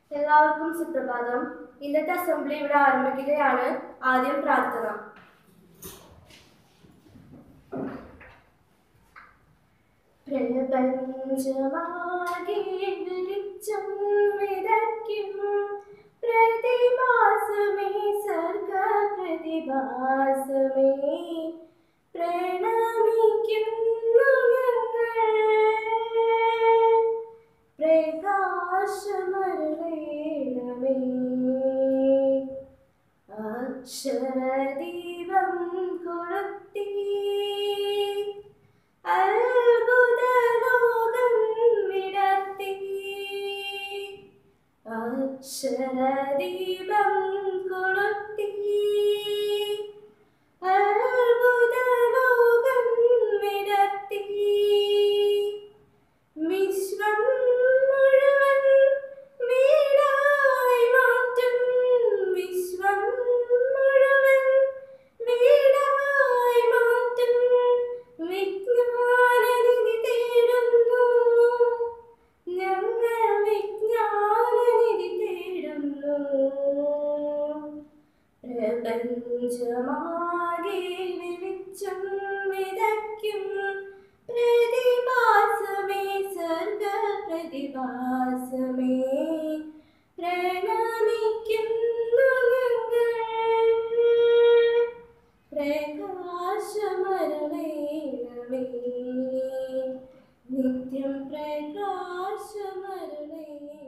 എല്ലാവർക്കും സുപ്രഭാതം ഇന്നത്തെ അസംബ്ലി ഇവിടെ ആരംഭിക്കുകയാണ് ആദ്യം പ്രാർത്ഥന പ്രപഞ്ചമാകെ വെളിച്ചം വിതയ്ക്കും പ്രതിഭാസമേ സർഗ പ്രതിഭാസമേ പ്രണമിക്കുന്നു ഞങ്ങൾ പ്രകാശമരുളേണമേ അക്ഷരദീപം കൊളുത്തി അത്ഭുതലോകം വിടർത്തി അക്ഷരദീപം കൊളുത്തി അത്ഭുതലോകം വിടർത്തി വിശ്വം മുഴുവൻ വീടായി മാറ്റും വിശ്വം മുഴുവൻ വീടായി മാറ്റും വിജ്ഞാനനിധി തേടുന്നു ഞങ്ങൾ വിജ്ഞാനനിധി തേടുന്നു പ്രപഞ്ചമാകെ വെളിച്ചം വിതയ്ക്കും പ്രതിഭാസമേ സർഗ പ്രതിഭാസമേ പ്രണമിക്കുന്നു ഞങ്ങൾ പ്രകാശമരുളേണമേ നിത്യം പ്രകാശമരുളേണമേ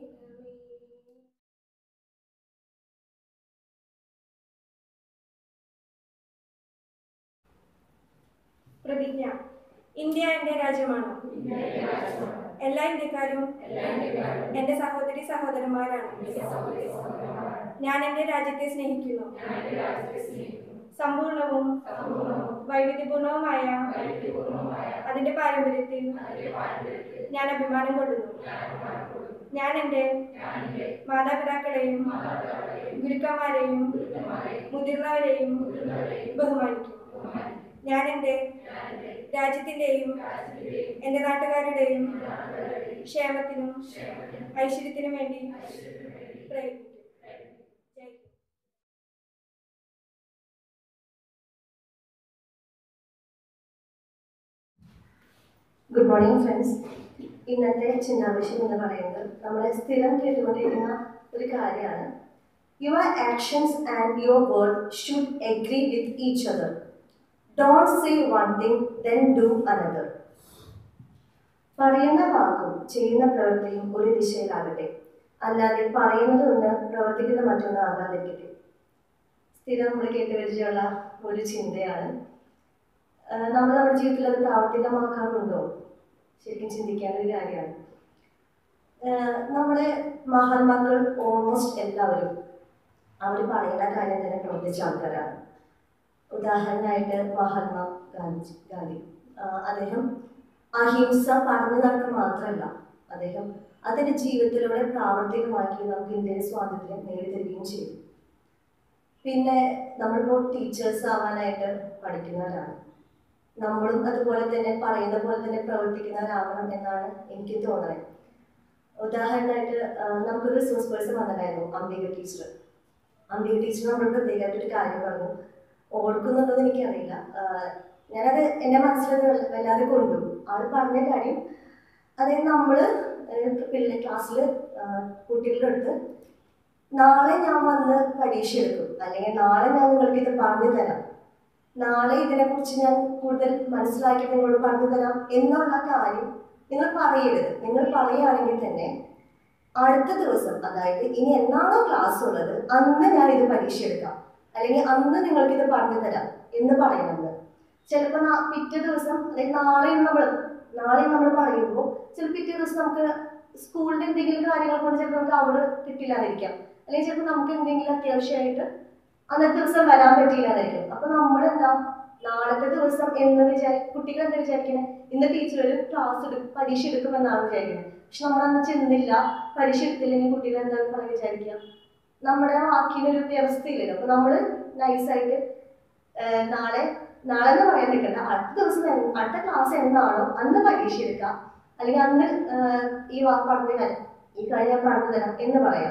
പ്രതിജ്ഞ ഇന്ത്യ എന്റെ രാജ്യമാണ് എല്ലാ ഇന്ത്യക്കാരും എന്റെ സഹോദരി സഹോദരന്മാരാണ് ഞാൻ എന്റെ രാജ്യത്തെ സ്നേഹിക്കുന്നു സമ്പൂർണവും വൈവിധ്യപൂർണവുമായ അതിന്റെ പാരമ്പര്യത്തിൽ ഞാൻ അഭിമാനം കൊള്ളുന്നു ഞാൻ എൻ്റെ മാതാപിതാക്കളെയും ഗുരുക്കന്മാരെയും മുതിർന്നവരെയും ബഹുമാനിക്കും ഞാൻ എൻ്റെ രാജ്യത്തിൻ്റെയും എൻ്റെ നാട്ടുകാരുടെയും ക്ഷേമത്തിനും ഐശ്വര്യത്തിനും വേണ്ടി പ്രയത്നിക്കും Jai Hind. Good morning friends ഇന്നത്തെ ചിന്താവിഷയം എന്ന് പറയുന്നത് നമ്മൾ സ്ഥിരം കേട്ടുകൊണ്ടിരിക്കുന്ന ഒരു കാര്യമാണ് your actions and your word should agree with each other don't say one thing then do another പറയുന്ന വാക്കും ചെയ്യുന്ന പ്രവൃത്തിയും ഒരു ദിശയിലാകട്ടെ അല്ലാതെ പറയുന്നത് ഒന്ന് പ്രവർത്തിക്കുന്ന മറ്റൊന്ന് ആകാതിരിക്കട്ടെ സ്ഥിരം നമ്മൾ കേട്ടുപരിചയമുള്ള ഒരു ചിന്തയാണ് ആഹ് നമ്മൾ നമ്മുടെ ജീവിതത്തിൽ അത് പ്രാവർത്തികമാക്കാറുണ്ടോ ശരിക്കും ചിന്തിക്കേണ്ട ഒരു കാര്യമാണ് ആഹ് നമ്മുടെ മഹാത്മാക്കൾ ഓൾമോസ്റ്റ് എല്ലാവരും അവർ പറയുന്ന കാര്യം തന്നെ പ്രവർത്തിച്ച ആൾക്കാരാണ് ഉദാഹരണമായിട്ട് മഹാത്മാ ഗാന്ധി ഗാന്ധി ആഹ് അദ്ദേഹം അഹിംസ പറഞ്ഞു നടക്കുക മാത്രമല്ല അദ്ദേഹം അതിൻ്റെ ജീവിതത്തിലൂടെ പ്രാവർത്തികമാക്കി നമുക്ക് ഇന്ത്യയുടെ സ്വാതന്ത്ര്യം നേടിത്തരികയും ചെയ്തു പിന്നെ നമ്മളിപ്പോൾ ടീച്ചേഴ്സ് ആവാനായിട്ട് പഠിക്കുന്നവരാണ് നമ്മളും അതുപോലെ തന്നെ പറയുന്ന പോലെ തന്നെ പ്രവർത്തിക്കുന്നവരാവണം എന്നാണ് എനിക്ക് തോന്നുന്നത് ഉദാഹരണമായിട്ട് ആ, നമുക്കൊരു റിസോഴ്സ് പേഴ്സൺ വന്നിട്ടായിരുന്നു അംബിക ടീച്ചർ അംബിക ടീച്ചർ നമ്മൾ പ്രത്യേകമായിട്ട് ഒരു കാര്യം പറഞ്ഞു ഓർക്കുന്നുണ്ടോ എന്ന് എനിക്കറിയില്ല ആ, ഞാനത് എൻ്റെ മനസ്സിൽ വല്ലാതെ കൊണ്ടു ആൾ പറഞ്ഞ കാര്യം അതായത് നമ്മൾ പിള്ളേ ക്ലാസ്സിൽ കുട്ടികളുടെ അടുത്ത് നാളെ ഞാൻ വന്ന് പരീക്ഷ എടുക്കും അല്ലെങ്കിൽ നാളെ ഞാൻ നിങ്ങൾക്ക് ഇത് പറഞ്ഞു തരാം നാളെ ഇതിനെക്കുറിച്ച് ഞാൻ കൂടുതൽ മനസ്സിലാക്കി നിങ്ങളോട് പറഞ്ഞു തരാം എന്നുള്ള കാര്യം നിങ്ങൾ പറയരുത് നിങ്ങൾ പറയുകയാണെങ്കിൽ തന്നെ അടുത്ത ദിവസം അതായത് ഇനി എന്നാണോ ക്ലാസ് ഉള്ളത് അന്ന് ഞാൻ ഇത് പരീക്ഷ എടുക്കാം അല്ലെങ്കിൽ അന്ന് നിങ്ങൾക്ക് ഇത് പറഞ്ഞു തരാം എന്ന് പറയണമെന്ന് ചിലപ്പോൾ പിറ്റേ ദിവസം അതായത് നാളെയും നമ്മൾ നാളെയും നമ്മൾ പറയുമ്പോൾ ചിലപ്പോൾ പിറ്റേ ദിവസം നമുക്ക് സ്കൂളിൻ്റെ എന്തെങ്കിലും കാര്യങ്ങൾ കൊണ്ട് ചിലപ്പോൾ നമുക്ക് അവിടെ കിട്ടില്ലാതിരിക്കാം അല്ലെങ്കിൽ ചിലപ്പോൾ നമുക്ക് എന്തെങ്കിലും അത്യാവശ്യമായിട്ട് അന്നത്തെ ദിവസം വരാൻ പറ്റിയില്ലാതായിരിക്കും അപ്പൊ നമ്മൾ എന്താ നാളത്തെ ദിവസം എന്ന് വിചാരി കുട്ടികൾ എന്താ വിചാരിക്കണേ ഇന്ന് ടീച്ചർ ഒരു ക്ലാസ് എടുക്കും പരീക്ഷ എടുക്കുമെന്നാണ് വിചാരിക്കുന്നത് പക്ഷെ നമ്മൾ അന്ന് ചെന്നില്ല പരീക്ഷ എടുത്തില്ലെങ്കിൽ കുട്ടികൾ എന്താ പറഞ്ഞ് വിചാരിക്കുക നമ്മുടെ വാക്കിനൊരു വ്യവസ്ഥയില്ലല്ലോ അപ്പൊ നമ്മൾ നൈസായിട്ട് നാളെ നാളെ എന്ന് പറയാൻ നിൽക്കണ്ട അടുത്ത ദിവസം എന്ന്- അടുത്ത ക്ലാസ് എന്നാണോ അന്ന് പരീക്ഷ എടുക്കാം അല്ലെങ്കിൽ അന്ന് ആഹ് ഈ വാക്ക് പറഞ്ഞു തരാം ഈ കാര്യം ഞാൻ പറഞ്ഞു തരാം എന്ന് പറയാം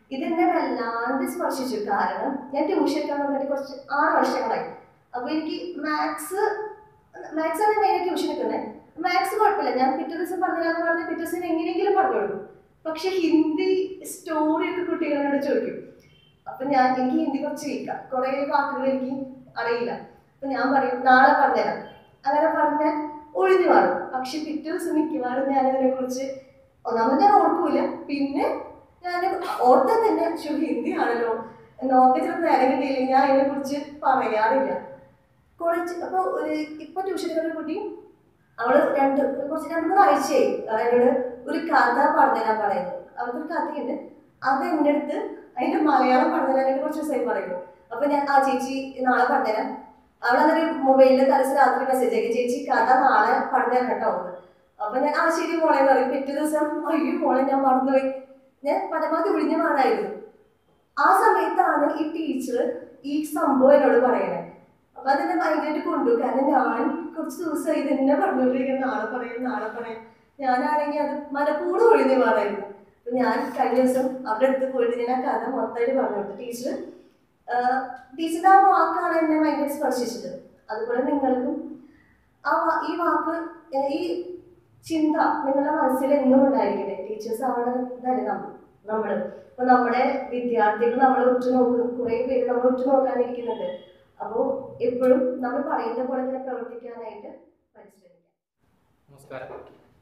ഇതെന്നെ വല്ലാണ്ട് സ്പർശിച്ചു കാരണം ഞാൻ ട്യൂഷൻ എടുക്കാൻ തുടങ്ങിയിട്ട് കുറച്ച് ആറ് വർഷങ്ങളായി അപ്പോൾ എനിക്ക് മാത്സ് മാത്സ് ആണ് മെയിൻ ട്യൂഷൻ എടുക്കുന്നത് മാത്സ് കുഴപ്പമില്ല ഞാൻ പിറ്റേ ദിവസം പറഞ്ഞില്ലാന്ന് പറഞ്ഞ് പിറ്റേ ദിവസം എങ്ങനെയെങ്കിലും പറഞ്ഞു കൊടുക്കും പക്ഷെ ഹിന്ദി സ്റ്റോറി ഒക്കെ കുട്ടികളോട് ചോദിക്കും അപ്പൊ ഞാൻ എനിക്ക് ഹിന്ദി കുറച്ച് കേൾക്കാം കുറെ വാക്കുകൾ എനിക്ക് അറിയില്ല അപ്പൊ ഞാൻ പറയും നാളെ പറഞ്ഞുതരാം അങ്ങനെ പറഞ്ഞാൽ ഒഴിഞ്ഞു മാറും പക്ഷെ പിറ്റേ ദിവസം മിക്കവാറും ഞാൻ അതിനെ കുറിച്ച് ഒന്നാമത് ഞാൻ ഓർക്കൂല പിന്നെ ഞാൻ ഓർത്താൽ തന്നെ ശോ ഹിന്ദി ആണല്ലോ നോക്കി ചിലപ്പോൾ നേരം കിട്ടിയില്ലെങ്കിൽ ഞാൻ അതിനെ കുറിച്ച് പറയാറില്ല കുറച്ച് അപ്പോൾ ഒരു ഇപ്പൊ ട്യൂഷൻ എടുക്കുന്ന കുട്ടി അവള് രണ്ട് കുറച്ച് രണ്ട് മൂന്ന് ആഴ്ചയായി എന്നോട് ഒരു കഥ പറഞ്ഞുതരാൻ പറയുന്നു അവൾക്കൊരു കഥയുണ്ട് അത് എൻ്റെ അടുത്ത് അതിന്റെ മലയാളം പറഞ്ഞുതരാനായിട്ട് കുറച്ച് ദിവസമായി പറയുന്നു അപ്പൊ ഞാൻ ആ ചേച്ചി നാളെ പറഞ്ഞുതരാം അവളന്നൊരു മൊബൈലിൽ തലസ് രാത്രി മെസ്സേജ് അയക്കും ചേച്ചി കഥ നാളെ പറഞ്ഞുതരാം കേട്ടോ എന്ന് അപ്പൊ ഞാൻ ആ ശരി മോളെ എന്ന് പറയും പിറ്റേ ദിവസം അയ്യോ മോളെ ഞാൻ മറന്നുപോയി ഞാൻ പരമാവധി ഒഴിഞ്ഞു മാറായിരുന്നു ആ സമയത്താണ് ഈ ടീച്ചർ ഈ സംഭവം എന്നോട് പറയണേ അപ്പൊ അതെന്നെ ഭയങ്കരമായിട്ട് കൊണ്ടു കാരണം ഞാൻ കുറച്ച് ദിവസമായി ഇതെന്നെ പറഞ്ഞുകൊണ്ടിരിക്കുന്ന നാളെ പറയാം നാളെ പറയാം ഞാനാണെങ്കിൽ അത് മനപ്പൂർവ്വം ഒഴിഞ്ഞു മാറായിരുന്നു അപ്പൊ ഞാൻ കഴിഞ്ഞ ദിവസം അവരുടെ അടുത്ത് പോയിട്ട് ഞാൻ ആ കഥ മൊത്തമായിട്ട് പറഞ്ഞു കൊടുത്തു ടീച്ചർ ടീച്ചറുടെ ആ വാക്കാണ് എന്നെ ഭയങ്കര സ്പർശിച്ചത് അതുപോലെ നിങ്ങൾക്കും ആ വാ- ഈ വാക്ക് ഏഹ് ഈ ചിന്ത നിങ്ങളുടെ മനസ്സിൽ എന്നും ഉണ്ടായിരിക്കട്ടെ ടീച്ചേഴ്സ് അവിടെ ഇതല്ലേ നമ്മൾ നമ്മള് ഇപ്പൊ നമ്മുടെ വിദ്യാർത്ഥികൾ നമ്മൾ ഉറ്റുനോക്കും കുറെ പേര് നമ്മൾ ഉറ്റുനോക്കാനിരിക്കുന്നുണ്ട് അപ്പോൾ എപ്പോഴും നമ്മൾ പറയുന്ന പോലെ തന്നെ പ്രവർത്തിക്കാനായിട്ട് പരിശ്രമിക്കാം നമസ്കാരം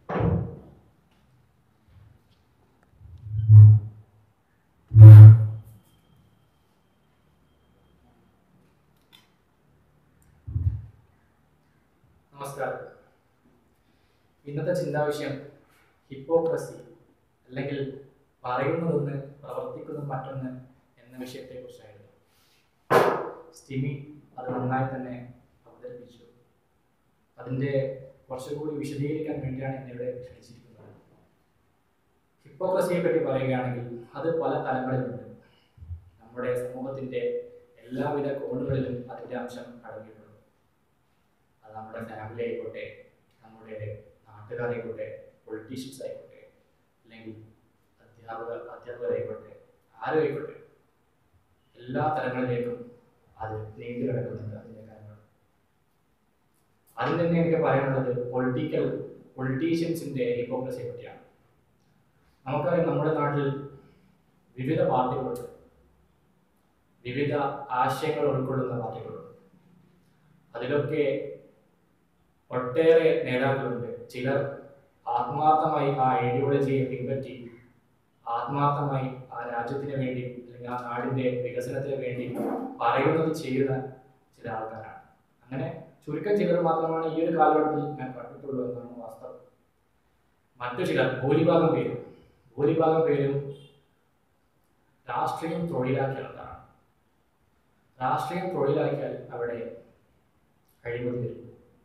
നമസ്കാരം ഇന്നത്തെ ചിന്താവിഷയം ഹിപ്പോക്രസി അല്ലെങ്കിൽ പറയുന്നതൊന്ന് പ്രവർത്തിക്കുന്നത് മറ്റൊന്ന് എന്ന വിഷയത്തെക്കുറിച്ചായിരുന്നു സ്റ്റിമി അത് നന്നായി തന്നെ അവതരിപ്പിച്ചു അതിൻ്റെ കുറച്ചുകൂടി വിശദീകരിക്കാൻ വേണ്ടിയാണ് എന്നെ ഇവിടെ ക്ഷണിച്ചിരിക്കുന്നത് ഹിപ്പോക്രസിയെ പറ്റി പറയുകയാണെങ്കിൽ അത് പല തലങ്ങളിലുണ്ട് നമ്മുടെ സമൂഹത്തിൻ്റെ എല്ലാവിധ കോണുകളിലും അതിൻ്റെ അംശം അടങ്ങിയിട്ടുണ്ട് അത് നമ്മുടെ ഫാമിലി ആയിക്കോട്ടെ നമ്മുടെ നാട്ടുകാരായിക്കോട്ടെ പൊളിറ്റീഷ്യൻസ് ആയിക്കോട്ടെ അല്ലെങ്കിൽ അധ്യാപകർ അധ്യാപകരായിക്കോട്ടെ ആരും ആയിക്കോട്ടെ എല്ലാ തലങ്ങളിലേക്കും അത് നീണ്ടു കിടക്കുന്നുണ്ട് അതിൻ്റെ കാര്യങ്ങൾ അതിൽ തന്നെ എനിക്ക് പറയാനുള്ളത് പൊളിറ്റിക്കൽ പൊളിറ്റീഷ്യൻസിൻ്റെ ഹിപ്പോക്രസിയെ പറ്റിയാണ് നമുക്കറിയാം നമ്മുടെ നാട്ടിൽ വിവിധ പാർട്ടികളുണ്ട് വിവിധ ആശയങ്ങൾ ഉൾക്കൊള്ളുന്ന പാർട്ടികളുണ്ട് അതിലൊക്കെ ഒട്ടേറെ നേതാക്കളുണ്ട് ചിലർ ആത്മാർത്ഥമായി ആ ഐഡിയോളജിയെ പിൻപറ്റി ആത്മാർത്ഥമായി ആ രാജ്യത്തിന് വേണ്ടി അല്ലെങ്കിൽ ആ നാടിൻ്റെ വികസനത്തിന് വേണ്ടി പറയുന്നത് ചെയ്യുന്ന ചില ആൾക്കാരാണ് അങ്ങനെ ചുരുക്കം ചിലർ മാത്രമാണ് ഈ ഒരു കാലഘട്ടത്തിൽ ഞാൻ കണ്ടിട്ടുള്ളൂ എന്നാണ് വാസ്തവം മറ്റു ചിലർ ഭൂരിഭാഗം പേരും ഭൂരിഭാഗം പേരും രാഷ്ട്രീയം തൊഴിലാക്കിയ ആൾക്കാരാണ് രാഷ്ട്രീയം തൊഴിലാക്കിയാൽ അവിടെ അഴിമതി വരും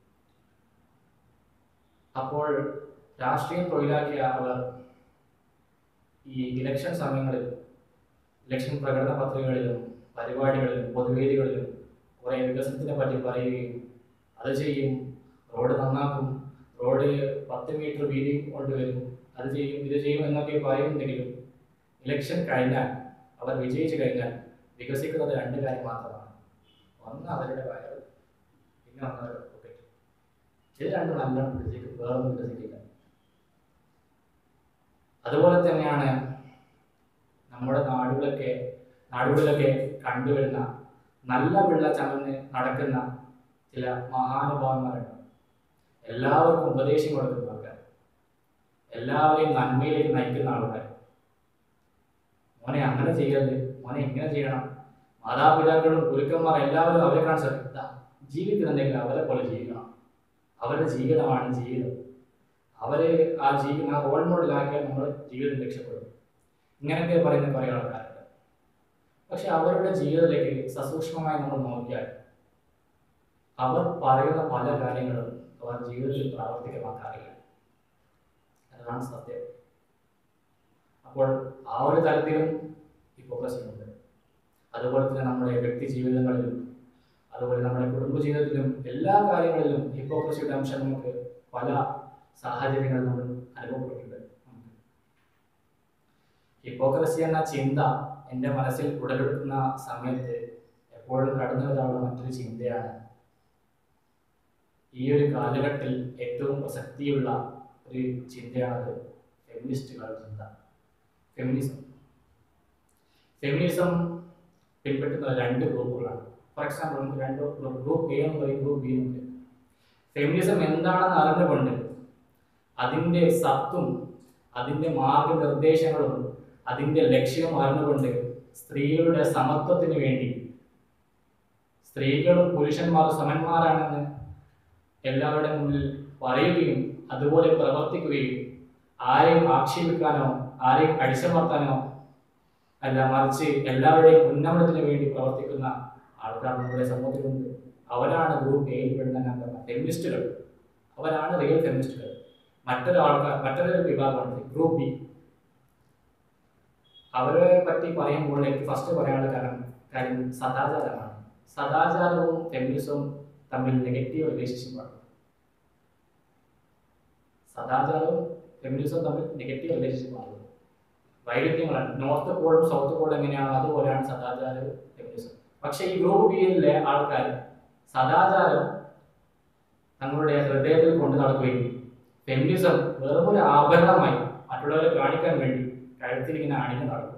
അപ്പോൾ രാഷ്ട്രീയം തൊഴിലാക്കിയ അവർ ഈ ഇലക്ഷൻ സമയങ്ങളിൽ ഇലക്ഷൻ പ്രകടന പത്രികകളിലും പരിപാടികളിലും പൊതുവേദികളിലും കുറേ വികസനത്തിനെ പറ്റി പറയുകയും അത് ചെയ്യും റോഡ് നന്നാക്കും റോഡ് പത്ത് മീറ്റർ വീതി കൊണ്ടുവരും അത് ചെയ്യും ഇത് ചെയ്യും എന്നൊക്കെ പറയുന്നുണ്ടെങ്കിലും ഇലക്ഷൻ കഴിഞ്ഞാൽ അവർ വിജയിച്ചു കഴിഞ്ഞാൽ വികസിക്കുന്നത് രണ്ട് കാര്യം മാത്രമാണ് ഒന്ന് അവരുടെ വയറ് പിന്നെ ഒന്ന് അവരുടെ പോക്കറ്റ് ഇത് രണ്ടും നല്ലോണം വികസിക്കും വേറൊന്നും വികസിക്കില്ല അതുപോലെ തന്നെയാണ് നമ്മുടെ നാടുകളൊക്കെ നാടുകളിലൊക്കെ കണ്ടുവരുന്ന നല്ല പിള്ള ചമന്ന് നടക്കുന്ന ചില മഹാനുഭാവന്മാരുണ്ട് എല്ലാവർക്കും ഉപദേശം കൊടുക്കുന്ന ആൾക്കാർ എല്ലാവരെയും നന്മയിലേക്ക് നയിക്കുന്ന ആൾക്കാർ മോനെ അങ്ങനെ ചെയ്യരുത് മോനെ ഇങ്ങനെ ചെയ്യണം മാതാപിതാക്കളും ഗുരുക്കന്മാർ എല്ലാവരും അവരെ കാണിച്ചു ജീവിക്കുന്നുണ്ടെങ്കിൽ അവരെ പോലെ ജീവിക്കണം അവരുടെ ജീവിതമാണ് ജീവിതം അവരെ ആ ജീവി ആ റോൾ മോഡലാക്കിയാൽ നമ്മൾ ജീവിതം രക്ഷപ്പെടും ഇങ്ങനെയൊക്കെ പറയുന്ന കുറേ ആൾക്കാരുണ്ട് പക്ഷെ അവരുടെ ജീവിതത്തിലേക്ക് സസൂക്ഷ്മമായി നമ്മൾ നോക്കിയാൽ അവർ പറയുന്ന പല കാര്യങ്ങളും അവർ ജീവിതത്തിൽ പ്രാവർത്തികമാക്കാറില്ല അതാണ് സത്യം അപ്പോൾ ആ ഒരു തരത്തിലും ഹിപ്പോക്രസി ഉണ്ട് അതുപോലെ തന്നെ നമ്മുടെ വ്യക്തി ജീവിതങ്ങളിലും അതുപോലെ നമ്മുടെ കുടുംബ ജീവിതത്തിലും എല്ലാ കാര്യങ്ങളിലും ഹിപ്പോക്രസിയുടെ അംശം നമുക്ക് പല സാഹചര്യങ്ങളിൽ നമ്മൾ അനുഭവപ്പെട്ടിട്ടുണ്ട് ഹിപ്പോക്രസി എന്ന ചിന്ത എൻ്റെ മനസ്സിൽ ഉടലെടുക്കുന്ന സമയത്ത് എപ്പോഴും കടന്നു വരാനുള്ള മറ്റൊരു ചിന്തയാണ് ഈ ഒരു കാലഘട്ടത്തിൽ ഏറ്റവും പ്രസക്തിയുള്ള ഒരു ചിന്തയാണത് ഫെമിനിസ്റ്റുകളുടെ ചിന്ത ഫെമിനിസം ഫെമിനിസം പിൻപറ്റുന്ന രണ്ട് ഗ്രൂപ്പുകളാണ് ഫോർ എക്സാമ്പിൾ നമുക്ക് രണ്ട് ഗ്രൂപ്പ് എ എന്ന് പറയും ഗ്രൂപ്പ് ബി എന്ന് പറയും ഫെമിനിസം എന്താണെന്ന് അറിഞ്ഞുകൊണ്ട് അതിൻ്റെ സത്തും അതിൻ്റെ മാർഗനിർദ്ദേശങ്ങളും അതിൻ്റെ ലക്ഷ്യവും അറിഞ്ഞുകൊണ്ട് സ്ത്രീകളുടെ സമത്വത്തിന് വേണ്ടി സ്ത്രീകളും പുരുഷന്മാരും സമന്മാരാണെന്ന് എല്ലാവരുടെ മുന്നിൽ പറയുകയും അതുപോലെ പ്രവർത്തിക്കുകയും ആരെയും ആക്ഷേപിക്കാനോ ആരെയും അടിച്ചമർത്താനോ അല്ല മറിച്ച് എല്ലാവരുടെയും ഉന്നമനത്തിന് വേണ്ടി പ്രവർത്തിക്കുന്ന ആൾക്കാർ നമ്മുടെ സമൂഹത്തിലുണ്ട് അവരാണ് ഗ്രൂപ്പ് എയിൽ പെടുന്ന ഞാൻ പറഞ്ഞ ഫെമിനിസ്റ്റുകൾ അവരാണ് റിയൽ ഫെമിനിസ്റ്റുകൾ മറ്റൊരു ആൾക്കാർ മറ്റൊരു വിഭാഗമുണ്ട് ഗ്രൂപ്പ് ബി അവരെ പറ്റി പറയുമ്പോൾ എനിക്ക് ഫസ്റ്റ് പറയാനുള്ള കാരണം കാര്യം സദാചാരമാണ് സദാചാരവും ഫെമിനിസവും തമ്മിൽ നെഗറ്റീവ് റിലേഷൻഷിപ്പാണ് സദാചാരവും ഫെമിനിസവും തമ്മിൽ നെഗറ്റീവ് റിലേഷൻഷിപ്പാണ് വൈരുദ്ധ്യങ്ങളാണ് നോർത്ത് പോളും സൗത്ത് പോളും എങ്ങനെയാണോ അതുപോലെയാണ് സദാചാരവും ഫെമിനിസം പക്ഷേ ഈ ഗ്രൂപ്പ് ബിയിലെ ആൾക്കാർ സദാചാരം തങ്ങളുടെ ഹൃദയത്തിൽ കൊണ്ടു നടക്കുകയും ഫെമിനിസം വെറും ഒരു ആഭരണമായി മറ്റുള്ളവരെ കാണിക്കാൻ വേണ്ടി കഴുത്തിലിങ്ങനെ അണിഞ്ഞു നടക്കും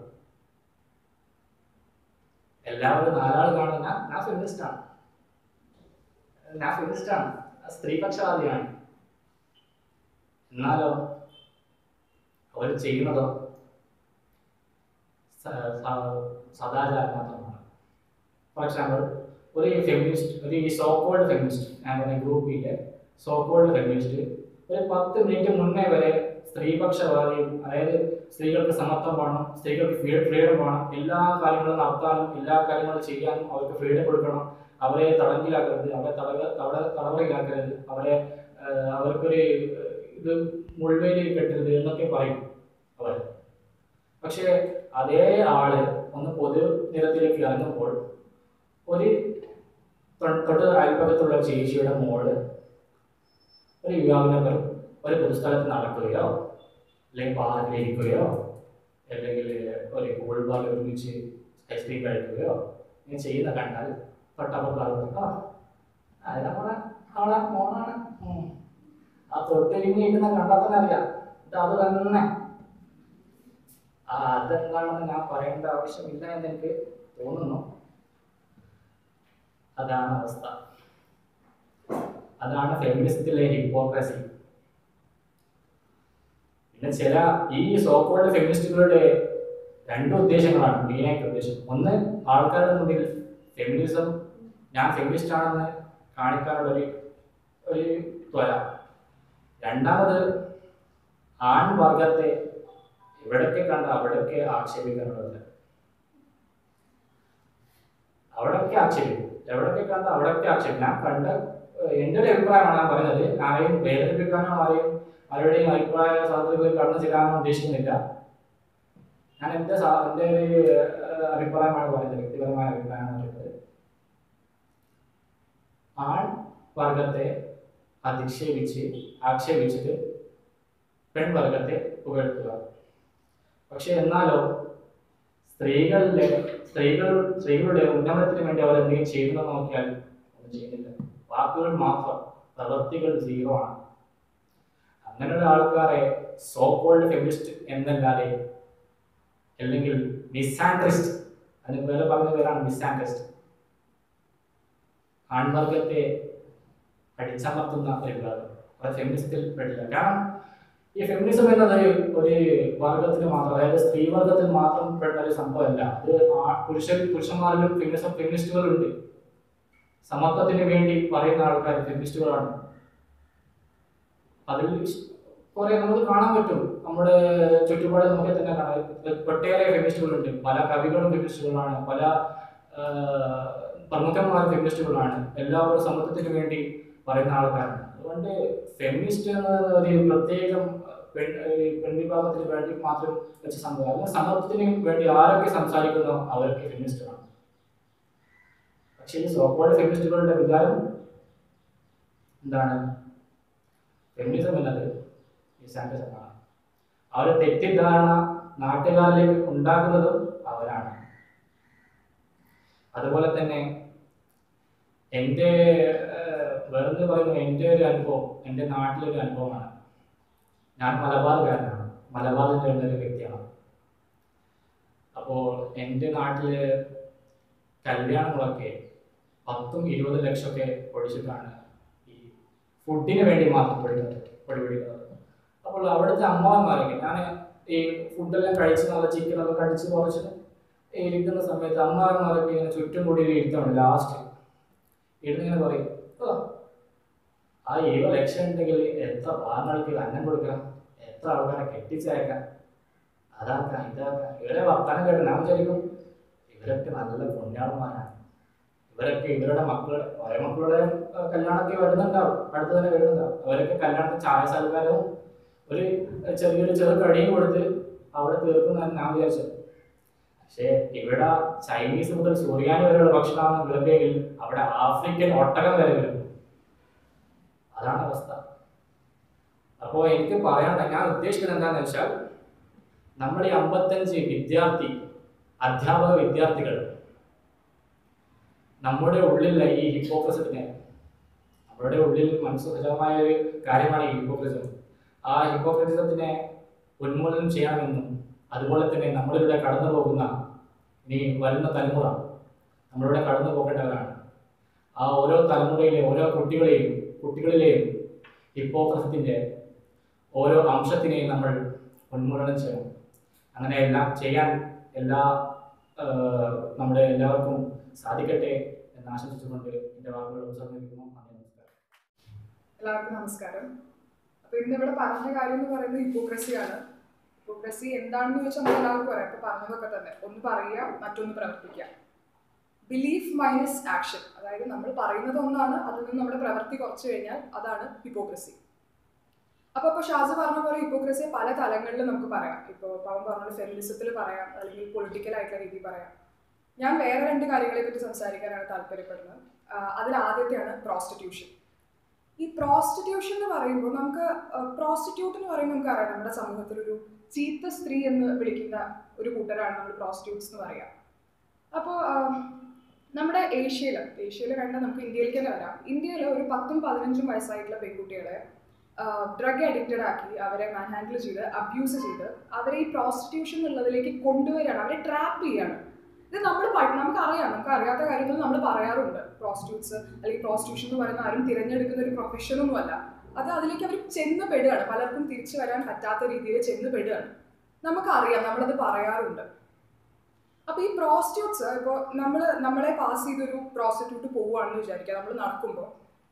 എല്ലാവരും നാലാൾ കാണുന്ന ഞാൻ ഞാൻ ഫെമിനിസ്റ്റാണ് ഞാൻ ഫെമിനിസ്റ്റാണ് സ്ത്രീപക്ഷവാദിയാണ് എന്നാലോ അവർ ചെയ്യുന്നതോ സ- സ- സദാചാരം മാത്രമാണ് ഫോർ എക്സാമ്പിൾ ഒരു ഫെമിനിസ്റ്റ് ഒരു ഈ സോക്കോൾഡ് ഫെമിനിസ്റ്റ് ഞാൻ പറഞ്ഞ ഗ്രൂപ്പിലെ സോക്കോൾഡ് ഫെമിനിസ്റ്റ് ഒരു പത്ത് മിനിറ്റ് മുന്നേ വരെ സ്ത്രീപക്ഷവാദിയും അതായത് സ്ത്രീകൾക്ക് സമത്വം വേണം സ്ത്രീകൾക്ക് ഫ്രീഡം വേണം എല്ലാ കാര്യങ്ങളും നടത്താനും എല്ലാ കാര്യങ്ങളും ചെയ്യാനും അവർക്ക് ഫ്രീഡം കൊടുക്കണം അവരെ തടങ്കിലാക്കരുത് അവരെ തടവ തട തടവറയിലാക്കരുത് അവരെ ആഹ്, അവർക്കൊരു ആഹ്, ഇത് മുൾവേലി കെട്ടരുത് എന്നൊക്കെ പറയും അവർ പക്ഷേ അതേ ആള് ഒന്ന് പൊതു നിരത്തിലേക്ക് ഇറങ്ങുമ്പോൾ ഒരു തൊ- തൊട്ട് അയൽപ്പക്കത്തുള്ള ചേച്ചിയുടെ മോള് ഒരു യുവാവിനൊപ്പം ഒരു പൊതുസ്ഥലത്ത് നടക്കുകയോ അല്ലെങ്കിൽ പാർക്കിലിരിക്കുകയോ അല്ലെങ്കിൽ ഒരു കൂൾ ബാർ ഒരുമിച്ച് ഐസ്ക്രീം കഴിക്കുകയോ ഇങ്ങനെ ചെയ്യുന്ന കണ്ടാൽ തൊട്ടപ്പുറത്ത് ആൾ പറയും, ആ അത് നമ്മുടെ ആളെ മോളാണ് ഉം. ആ തൊട്ടിരിഞ്ഞ് ഇരിക്കുന്ന കണ്ടാൽ തന്നെ അറിയാം ഇത് അത് തന്നെ ആ അതെന്താണെന്ന് ഞാൻ പറയേണ്ട ആവശ്യമില്ല എന്ന് എനിക്ക് തോന്നുന്നു അതാണ് അവസ്ഥ അതാണ് ഫെമിനിസത്തിലെ ഹിപ്പോക്രസി പിന്നെ ചില ഈ സോക്കോൾഡ് ഫെമിനിസ്റ്റുകളുടെ രണ്ട് ഉദ്ദേശങ്ങളാണ് മെയിനായിട്ട് ഉദ്ദേശം ഒന്ന് ആൾക്കാരുടെ മുന്നിൽ ഫെമിനിസം ഞാൻ ഫെമിനിസ്റ്റ് ആണെന്ന് കാണിക്കാനുള്ള ഒരു ഒരു ത്വര രണ്ടാമത് ആൺവർഗത്തെ എവിടൊക്കെ കണ്ട അവിടൊക്കെ ആക്ഷേപിക്കാനുള്ളത് അവിടൊക്കെ ആക്ഷേപിക്കും എവിടൊക്കെ കണ്ട അവിടൊക്കെ ആക്ഷേപിക്കും ഞാൻ കണ്ട ഏഹ് എൻ്റെ ഒരു അഭിപ്രായമാണ് ഞാൻ പറയുന്നത് ആരെയും വേദനിപ്പിക്കാനോ ആരെയും ആരുടെയും അഭിപ്രായ സ്വാതന്ത്ര്യം കടന്നു ചെല്ലാനോ ഉദ്ദേശിക്കുന്നില്ല ഞാൻ എൻ്റെ സാ- എൻ്റെ ഒരു ഏഹ്, അഭിപ്രായമാണ് പറയുന്നത് വ്യക്തിപരമായ അഭിപ്രായമാണ് പറയുന്നത് ആൺ വർഗത്തെ അധിക്ഷേപിച്ച് ആക്ഷേപിച്ചിട്ട് പെൺവർഗത്തെ പുകഴ്ത്തുക പക്ഷെ എന്നാലോ സ്ത്രീകളിലെ സ്ത്രീകൾ സ്ത്രീകളുടെ ഉന്നമനത്തിന് വേണ്ടി അവർ എന്തെങ്കിലും ചെയ്യുന്നത് നോക്കിയാൽ ഒന്നും ചെയ്യുന്നില്ല വാക്കുകൾ മാത്രം പ്രവൃത്തികൾ സീറോ ആണ് അങ്ങനെയുള്ള ആൾക്കാരെ സോക്കോൾഡ് ഫെമിനിസ്റ്റ് എന്നല്ലാതെ അല്ലെങ്കിൽ മിസാൻട്രിസ്റ്റ് അതിന് പേര് പറഞ്ഞ പേരാണ് മിസാൻട്രിസ്റ്റ് ആൺവർഗത്തെ അടിച്ചമർത്തുന്ന ഒരു വിഭാഗം അത് ഫെമിനിസത്തിൽ പെടില്ല കാരണം ഈ ഫെമിനിസം എന്നത് ഒരു വർഗത്തിന് മാത്രം അതായത് സ്ത്രീ വർഗത്തിൽ മാത്രം പെട്ട ഒരു സംഭവമല്ല അത് ആ- പുരുഷ പുരുഷന്മാരിലും ഫെമിനിസം ഫെമിനിസ്റ്റുകളുണ്ട് സമത്വത്തിന് വേണ്ടി പറയുന്ന ആൾക്കാർ ഫെമിനിസ്റ്റുകളാണ് അതിൽ കുറെ നമുക്ക് കാണാൻ പറ്റും നമ്മുടെ ചുറ്റുപാട് നമുക്ക് തന്നെ കാണാം ഒട്ടേറെ ഫെമിനിസ്റ്റുകളുണ്ട് പല കവികളും ഫെമിനിസ്റ്റുകളാണ് പല ആ, പ്രമുഖന്മാരും ഫെമിനിസ്റ്റുകളാണ് എല്ലാവരും സമത്വത്തിന് വേണ്ടി പറയുന്ന ആൾക്കാരാണ് അതുകൊണ്ട് ഫെമിനിസ്റ്റ് എന്നത് ഒരു പ്രത്യേകം പെൺ ഈ പെൺവിഭാഗത്തിന് വേണ്ടി മാത്രം വെച്ച സംഭവം അല്ല സമത്വത്തിന് വേണ്ടി ആരൊക്കെ സംസാരിക്കുന്നോ അവരൊക്കെ ഫെമിനിസ്റ്റുകളാണ് പക്ഷേ ഈ സോക്കോൾഡ് ഫെമിനിസ്റ്റുകളുടെ വികാരം എന്താണ് ഫെമിനിസം എന്നത് ഇസാൻഡിസമാണ് അവരെ തെറ്റിദ്ധാരണ നാട്ടുകാരിലേക്ക് ഉണ്ടാക്കുന്നതും അവരാണ് അതുപോലെ തന്നെ എൻ്റെ ഏഹ്, വേറെന്ത് പറയുന്നു എൻ്റെ ഒരു അനുഭവം എൻ്റെ നാട്ടിലൊരു അനുഭവമാണ് ഞാൻ മലബാറുകാരനാണ് മലബാറിൽ വരുന്ന ഒരു വ്യക്തിയാണ് അപ്പോൾ എൻ്റെ നാട്ടിൽ കല്യാണങ്ങളൊക്കെ പത്തും ഇരുപത് ലക്ഷമൊക്കെ ഒഴിച്ചിട്ടാണ് ഈ ഫുഡിന് വേണ്ടി മാത്രം പഠിക്കുന്നത് പഠിപ്പിക്കുന്നത് അപ്പോൾ അവിടുത്തെ അമ്മമാരൊക്കെ ഞാൻ ഈ ഫുഡെല്ലാം കഴിച്ച് നല്ല ചിക്കനൊക്കെ കഴിച്ച് കുറച്ച് ഇരിക്കുന്ന സമയത്ത് അമ്മമാരൊക്കെ ഇങ്ങനെ ചുറ്റും കൂടി ഇരുത്തണം ലാസ്റ്റ് ഇരുന്നിങ്ങനെ പറയും "ഓ, ആ ഇരുപത് ലക്ഷം ഉണ്ടെങ്കിൽ എത്ര പാർങ്ങൾക്ക് അന്നം കൊടുക്കണം എത്ര ആൾക്കാരെ കെട്ടിച്ചയക്കാം അതാക്കാം ഇതാക്കാം ഇവരെ വർത്തമാനം കേട്ട് ഞാൻ വിചാരിക്കും ഇവരൊക്കെ നല്ല പുണ്യാളന്മാരാണ് ഇവരൊക്കെ ഇവരുടെ മക്കളുടെ ഓരോ മക്കളുടെ ആ, കല്യാണമൊക്കെ വരുന്നുണ്ടാവും അടുത്ത് തന്നെ വരുന്നുണ്ടാവും അവരൊക്കെ കല്യാണത്തിന് ചായ സൽക്കാരവും ഒരു ചെറിയൊരു ചെറു കടിയും കൊടുത്ത് അവിടെ തീർക്കുന്നതാണ് ഞാൻ വിചാരിച്ചത് പക്ഷേ ഇവിടെ ചൈനീസ് മുതൽ സൂര്യാനി വരെയുള്ള ഭക്ഷണമാണ് വിളമ്പെങ്കിൽ അവിടെ ആഫ്രിക്കൻ ഒട്ടകം വരെ വരും അതാണ് അവസ്ഥ അപ്പോൾ എനിക്ക് പറയാനുള്ള ഞാൻ ഉദ്ദേശിക്കുന്നത് എന്താണെന്ന് വെച്ചാൽ നമ്മുടെ ഈ അമ്പത്തഞ്ച് വിദ്യാർത്ഥി അധ്യാപക വിദ്യാർത്ഥികൾ നമ്മുടെ ഉള്ളിലുള്ള ഈ ഹിപ്പോക്രസിനെ നമ്മുടെ ഉള്ളിൽ മനസ്സുഹജമായ ഒരു കാര്യമാണ് ഈ ഹിപ്പോക്രസിസം ആ ഹിപ്പോക്രസിസത്തിനെ ഉന്മൂലനം ചെയ്യണമെന്നും അതുപോലെ തന്നെ നമ്മളിവിടെ കടന്നു പോകുന്ന ഇനി വരുന്ന തലമുറ നമ്മളിവിടെ കടന്നു പോകേണ്ടവരാണ് ആ ഓരോ തലമുറയിലെ ഓരോ കുട്ടികളെയും കുട്ടികളിലെയും ഹിപ്പോക്രസത്തിൻ്റെ ഓരോ അംശത്തിനെയും നമ്മൾ ഉന്മൂലനം ചെയ്യണം അങ്ങനെ എല്ലാം ചെയ്യാൻ എല്ലാ ആ, നമ്മുടെ എല്ലാവർക്കും സാധിക്കട്ടെ എന്ന് ആശംസിച്ചുകൊണ്ട് എൻ്റെ വാക്കുകൾ ഉപസംഹരിക്കുന്നു നന്ദി നമസ്കാരം എല്ലാവർക്കും നമസ്കാരം അപ്പൊ ഇന്ന് ഇവിടെ പറഞ്ഞ കാര്യം എന്ന് പറയുന്നത് ഹിപ്പോക്രസിയാണ് ഹിപ്പോക്രസി എന്താണെന്ന് ചോദിച്ചാൽ നമ്മൾ എല്ലാവർക്കും പറയാം ഇപ്പൊ പറഞ്ഞതൊക്കെ തന്നെ ഒന്ന് പറയുക മറ്റൊന്ന് പ്രവർത്തിക്കുക ബിലീഫ് മൈനസ് ആക്ഷൻ അതായത് നമ്മൾ പറയുന്നത് ഒന്നാണ് അതിൽ നിന്ന് നമ്മുടെ പ്രവൃത്തി കുറച്ച് കഴിഞ്ഞാൽ അതാണ് ഹിപ്പോക്രസി അപ്പൊ ഇപ്പൊ ഷാസ് പറഞ്ഞ പോലെ ഹിപ്പോക്രസിയെ പല തലങ്ങളിൽ നമുക്ക് പറയാം ഇപ്പോൾ പവൻ പറഞ്ഞ ഫെമിനിസത്തിൽ പറയാം അല്ലെങ്കിൽ പൊളിറ്റിക്കൽ ആയിട്ടുള്ള രീതിയിൽ പറയാം ഞാൻ വേറെ രണ്ട് കാര്യങ്ങളെ പറ്റി സംസാരിക്കാനാണ് താല്പര്യപ്പെടുന്നത് ആഹ് അതിൽ ആദ്യത്തെയാണ് പ്രോസ്റ്റിറ്റ്യൂഷൻ ഈ പ്രോസ്റ്റിറ്റ്യൂഷൻ എന്ന് പറയുമ്പോൾ നമുക്ക് പ്രോസ്റ്റിറ്റ്യൂട്ട് എന്ന് പറയുമ്പോൾ നമുക്ക് അറിയാം നമ്മുടെ സമൂഹത്തിൽ ഒരു ചീത്ത സ്ത്രീ എന്ന് വിളിക്കുന്ന ഒരു കൂട്ടരാണ് നമ്മൾ പ്രോസ്റ്റിറ്റ്യൂട്ട്സ് എന്ന് പറയാം അപ്പോൾ നമ്മുടെ ഏഷ്യയിൽ ഏഷ്യയിൽ കണ്ട നമുക്ക് ഇന്ത്യയിലേക്ക് തന്നെ വരാം ഇന്ത്യയിൽ ഒരു പത്തും പതിനഞ്ചും വയസ്സായിട്ടുള്ള പെൺകുട്ടികളെ ഡ്രഗ് അഡിക്റ്റഡ് ആക്കി അവരെ മാൻ ഹാൻഡിൽ ചെയ്ത് അബ്യൂസ് ചെയ്ത് അവരെ ഈ പ്രോസ്റ്റിറ്റ്യൂഷൻ എന്നുള്ളതിലേക്ക് കൊണ്ടുവരികയാണ് അവരെ ട്രാപ്പ് ചെയ്യാണ് ഇത് നമ്മൾ നമുക്ക് അറിയാം നമുക്ക് അറിയാത്ത കാര്യങ്ങൾ നമ്മൾ പറയാറുണ്ട് പ്രോസ്റ്റിറ്റ്യൂട്ട്സ് അല്ലെങ്കിൽ പ്രോസ്റ്റിറ്റ്യൂഷൻ എന്ന് പറയുന്ന ആരും തിരഞ്ഞെടുക്കുന്ന ഒരു പ്രൊഫഷനൊന്നുമല്ല അത് അതിലേക്ക് അവർ ചെന്ന് പെടുകയാണ് പലർക്കും തിരിച്ചു വരാൻ പറ്റാത്ത രീതിയിൽ ചെന്ന് പെടുകയാണ് നമുക്കറിയാം നമ്മളത് പറയാറുണ്ട് അപ്പൊ ഈ പ്രോസ്റ്റിറ്റ്യൂട്ട്സ് ഇപ്പോൾ നമ്മൾ നമ്മളെ പാസ് ചെയ്തൊരു പ്രോസ്റ്റിറ്റ്യൂട്ട് പോവുകയാണെന്ന് വിചാരിക്കുക നമ്മൾ നടക്കുമ്പോൾ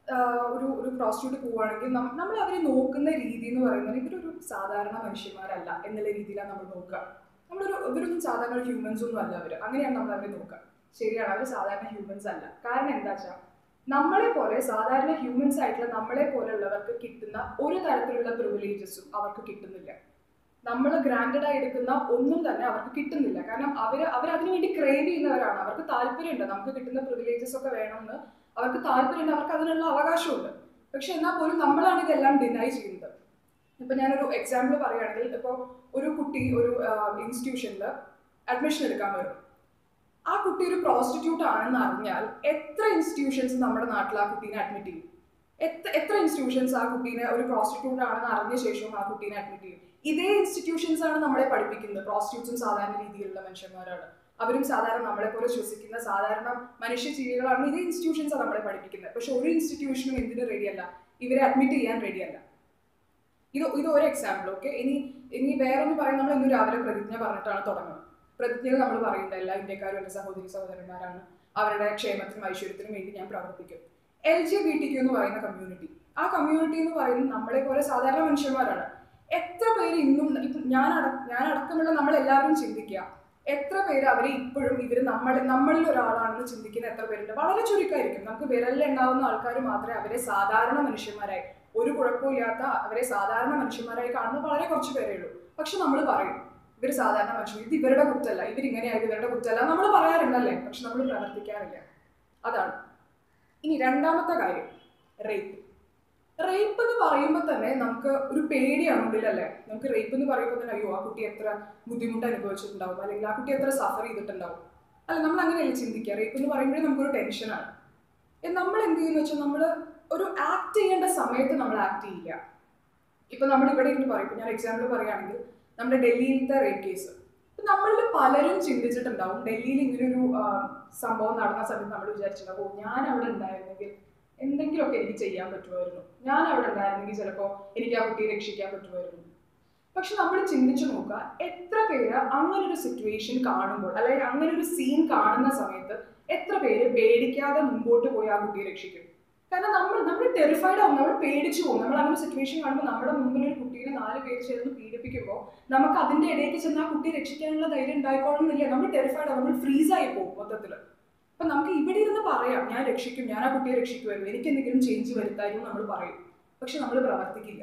ഒരു ഒരു പ്രോസ്റ്റിറ്റ്യൂട്ട് പോവുകയാണെങ്കിൽ നം- നമ്മൾ അവരെ നോക്കുന്ന രീതി എന്ന് പറയുന്നത് ഇവരൊരു സാധാരണ മനുഷ്യന്മാരല്ല എന്നുള്ള രീതിയിലാണ് നമ്മൾ നോക്കുക നമ്മളൊരു ഇവരൊന്നും സാധാരണ ഒരു ഹ്യൂമൻസ് ഒന്നും അല്ല അവർ അങ്ങനെയാണ് നമ്മൾ അവരെ നോക്കുക ശരിയാണ് അവർ സാധാരണ ഹ്യൂമൻസ് അല്ല കാരണം എന്താ വെച്ചാൽ നമ്മളെ പോലെ സാധാരണ ഹ്യൂമൻസ് ആയിട്ടുള്ള നമ്മളെ പോലെയുള്ളവർക്ക് കിട്ടുന്ന ഒരു തരത്തിലുള്ള പ്രിവിലേജസും അവർക്ക് കിട്ടുന്നില്ല നമ്മൾ ഗ്രാൻഡഡ് ആയി എടുക്കുന്ന ഒന്നും തന്നെ അവർക്ക് കിട്ടുന്നില്ല കാരണം അവർ അവർ അതിനു വേണ്ടി ക്രേവ് ചെയ്യുന്നവരാണ് അവർക്ക് താല്പര്യമുണ്ട് നമുക്ക് കിട്ടുന്ന പ്രിവിലേജസ് ഒക്കെ വേണമെന്ന് അവർക്ക് താല്പര്യമുണ്ട് അവർക്ക് അതിനുള്ള അവകാശമുണ്ട് പക്ഷെ എന്നാൽ പോലും നമ്മളാണ് ഇതെല്ലാം ഡിനൈ ചെയ്യുന്നത് ഇപ്പൊ ഞാനൊരു എക്സാമ്പിൾ പറയുകയാണെങ്കിൽ ഇപ്പോൾ ഒരു കുട്ടി ഒരു ഇൻസ്റ്റിറ്റ്യൂഷനിൽ അഡ്മിഷൻ എടുക്കാൻ വരും ആ കുട്ടി ഒരു പ്രോസ്റ്റിറ്റ്യൂട്ട് ആണെന്ന് അറിഞ്ഞാൽ എത്ര ഇൻസ്റ്റിറ്റ്യൂഷൻസ് നമ്മുടെ നാട്ടിൽ ആ കുട്ടീനെ അഡ്മിറ്റ് ചെയ്യും എത്ര എത്ര ഇൻസ്റ്റിറ്റ്യൂഷൻസ് ആ കുട്ടീനെ ഒരു പ്രോസ്റ്റിറ്റ്യൂട്ട് ആണെന്ന് അറിഞ്ഞ ശേഷം ആ കുട്ടീനെ അഡ്മിറ്റ് ചെയ്യും ഇതേ ഇൻസ്റ്റിറ്റ്യൂഷൻസ് ആണ് നമ്മളെ പഠിപ്പിക്കുന്നത് പ്രോസ്റ്റിറ്റ്യൂട്ട്സും സാധാരണ രീതിയിലുള്ള മനുഷ്യന്മാരാണ് അവരും സാധാരണ നമ്മളെ പോലെ ശ്വസിക്കുന്ന സാധാരണ മനുഷ്യജീവികളാണ് ഇതേ ഇൻസ്റ്റിറ്റ്യൂഷൻസ് ആണ് നമ്മളെ പഠിപ്പിക്കുന്നത് പക്ഷെ ഒരു ഇൻസ്റ്റിറ്റ്യൂഷനും എന്തിനു റെഡിയല്ല ഇവരെ അഡ്മിറ്റ് ചെയ്യാൻ റെഡിയല്ല ഇത് ഇത് ഒരു എക്സാമ്പിൾ ഓക്കെ ഇനി ഇനി വേറൊന്ന് പറയാൻ നമ്മൾ ഇന്ന് രാവിലെ പ്രതിജ്ഞ പറഞ്ഞിട്ടാണ് തുടങ്ങുന്നത് പ്രതിജ്ഞയിൽ നമ്മൾ പറയുന്നത് എല്ലാ ഇന്ത്യക്കാരും എൻ്റെ സഹോദരി സഹോദരന്മാരാണ് അവരുടെ ക്ഷേമത്തിനും ഐശ്വര്യത്തിനും വേണ്ടി ഞാൻ പ്രവർത്തിക്കും L G B T Q എന്ന് പറയുന്ന കമ്മ്യൂണിറ്റി ആ കമ്മ്യൂണിറ്റി എന്ന് പറയുന്നത് നമ്മളെ പോലെ സാധാരണ മനുഷ്യന്മാരാണ് എത്ര പേര് ഇന്നും ഇപ്പം ഞാൻ അട ഞാൻ അടക്കമുള്ള നമ്മളെല്ലാവരും ചിന്തിക്കുക എത്ര പേര് അവരെ ഇപ്പോഴും ഇവർ നമ്മൾ നമ്മളിൽ ഒരാളാണെന്ന് ചിന്തിക്കുന്ന എത്ര പേരുണ്ട് വളരെ ചുരുക്കമായിരിക്കും നമുക്ക് വിരലിൽ ഉണ്ടാവുന്ന ആൾക്കാർ മാത്രമേ അവരെ സാധാരണ മനുഷ്യന്മാരായി ഒരു കുഴപ്പമില്ലാത്ത അവരെ സാധാരണ മനുഷ്യന്മാരായി കാണുന്ന വളരെ കുറച്ച് പേരേ ഉള്ളൂ പക്ഷെ നമ്മൾ പറയും ഇവർ സാധാരണ മനുഷ്യർ ഇത് ഇവരുടെ കുറ്റമല്ല ഇവരിങ്ങനെയായത് ഇവരുടെ കുറ്റമല്ല നമ്മൾ പറയാറുണ്ടല്ലേ പക്ഷെ നമ്മൾ പ്രവർത്തിക്കാറില്ല അതാണ് ഇനി രണ്ടാമത്തെ കാര്യം റേപ്പ് റേപ്പ് എന്ന് പറയുമ്പോൾ തന്നെ നമുക്ക് ഒരു പേടിയാണ് ഉള്ളിലല്ലേ നമുക്ക് റേപ്പ് എന്ന് പറയുമ്പോൾ തന്നെ അയ്യോ ആ കുട്ടി എത്ര ബുദ്ധിമുട്ട് അനുഭവിച്ചിട്ടുണ്ടാവും അല്ലെങ്കിൽ ആ കുട്ടി എത്ര സഫർ ചെയ്തിട്ടുണ്ടാവും അല്ല നമ്മൾ അങ്ങനെയല്ല ചിന്തിക്കുക റേപ്പ് എന്ന് പറയുമ്പോഴേ നമുക്കൊരു ടെൻഷനാണ് എ, നമ്മൾ എന്ത് ചെയ്യുന്ന വെച്ചാൽ നമ്മൾ ഒരു ആക്ട് ചെയ്യേണ്ട സമയത്ത് നമ്മൾ ആക്ട് ചെയ്യില്ല ഇപ്പൊ നമ്മൾ ഇവിടെ ഇരുന്ന് പറയും ഇപ്പൊ ഞാൻ എക്സാമ്പിൾ പറയുകയാണെങ്കിൽ നമ്മുടെ ഡൽഹിയിലത്തെ റേപ്പ് കേസ് നമ്മളിൽ പലരും ചിന്തിച്ചിട്ടുണ്ടാവും ഡൽഹിയിൽ ഇങ്ങനൊരു ആ, സംഭവം നടന്ന സമയത്ത് നമ്മൾ വിചാരിച്ചിട്ടുണ്ടാവും "ഓ, ഞാൻ അവിടെ ഉണ്ടായിരുന്നെങ്കിൽ എന്തെങ്കിലുമൊക്കെ എനിക്ക് ചെയ്യാൻ പറ്റുമായിരുന്നു ഞാൻ അവിടെ ഉണ്ടായിരുന്നെങ്കിൽ ചിലപ്പോൾ എനിക്ക് ആ കുട്ടിയെ രക്ഷിക്കാൻ പറ്റുമായിരുന്നു പക്ഷെ നമ്മൾ ചിന്തിച്ചു നോക്കുക എത്ര പേര് അങ്ങനെ ഒരു സിറ്റുവേഷൻ കാണുമ്പോൾ അല്ലെങ്കിൽ അങ്ങനെ ഒരു സീൻ കാണുന്ന സമയത്ത് എത്ര പേര് പേടിക്കാതെ മുമ്പോട്ട് പോയി ആ കുട്ടിയെ രക്ഷിക്കും കാരണം നമ്മൾ നമ്മൾ ടെറിഫൈഡ് ആവും നമ്മൾ പേടിച്ചു പോകും നമ്മൾ അങ്ങനെ സിറ്റുവേഷൻ കാണുമ്പോൾ നമ്മുടെ മുമ്പിൽ ഒരു കുട്ടീനെ നാല് പേര് ചേർന്ന് പീഡിപ്പിക്കുമ്പോൾ നമുക്ക് അതിന്റെ ഇടയ്ക്ക് ചെന്ന് ആ കുട്ടിയെ രക്ഷിക്കാനുള്ള ധൈര്യം ഉണ്ടായിക്കോളണമെന്നില്ല നമ്മൾ ടെറിഫൈഡ് ആവും നമ്മൾ ഫ്രീസ് ആയി പോകും മൊത്തത്തിൽ അപ്പൊ നമുക്ക് ഇവിടെ ഇരുന്ന് പറയാം ഞാൻ രക്ഷിക്കും ഞാൻ ആ കുട്ടിയെ രക്ഷിക്കുമായിരുന്നു എനിക്ക് എന്തെങ്കിലും ചേഞ്ച് വരുത്തായിരുന്നു നമ്മൾ പറയും പക്ഷെ നമ്മൾ പ്രവർത്തിക്കില്ല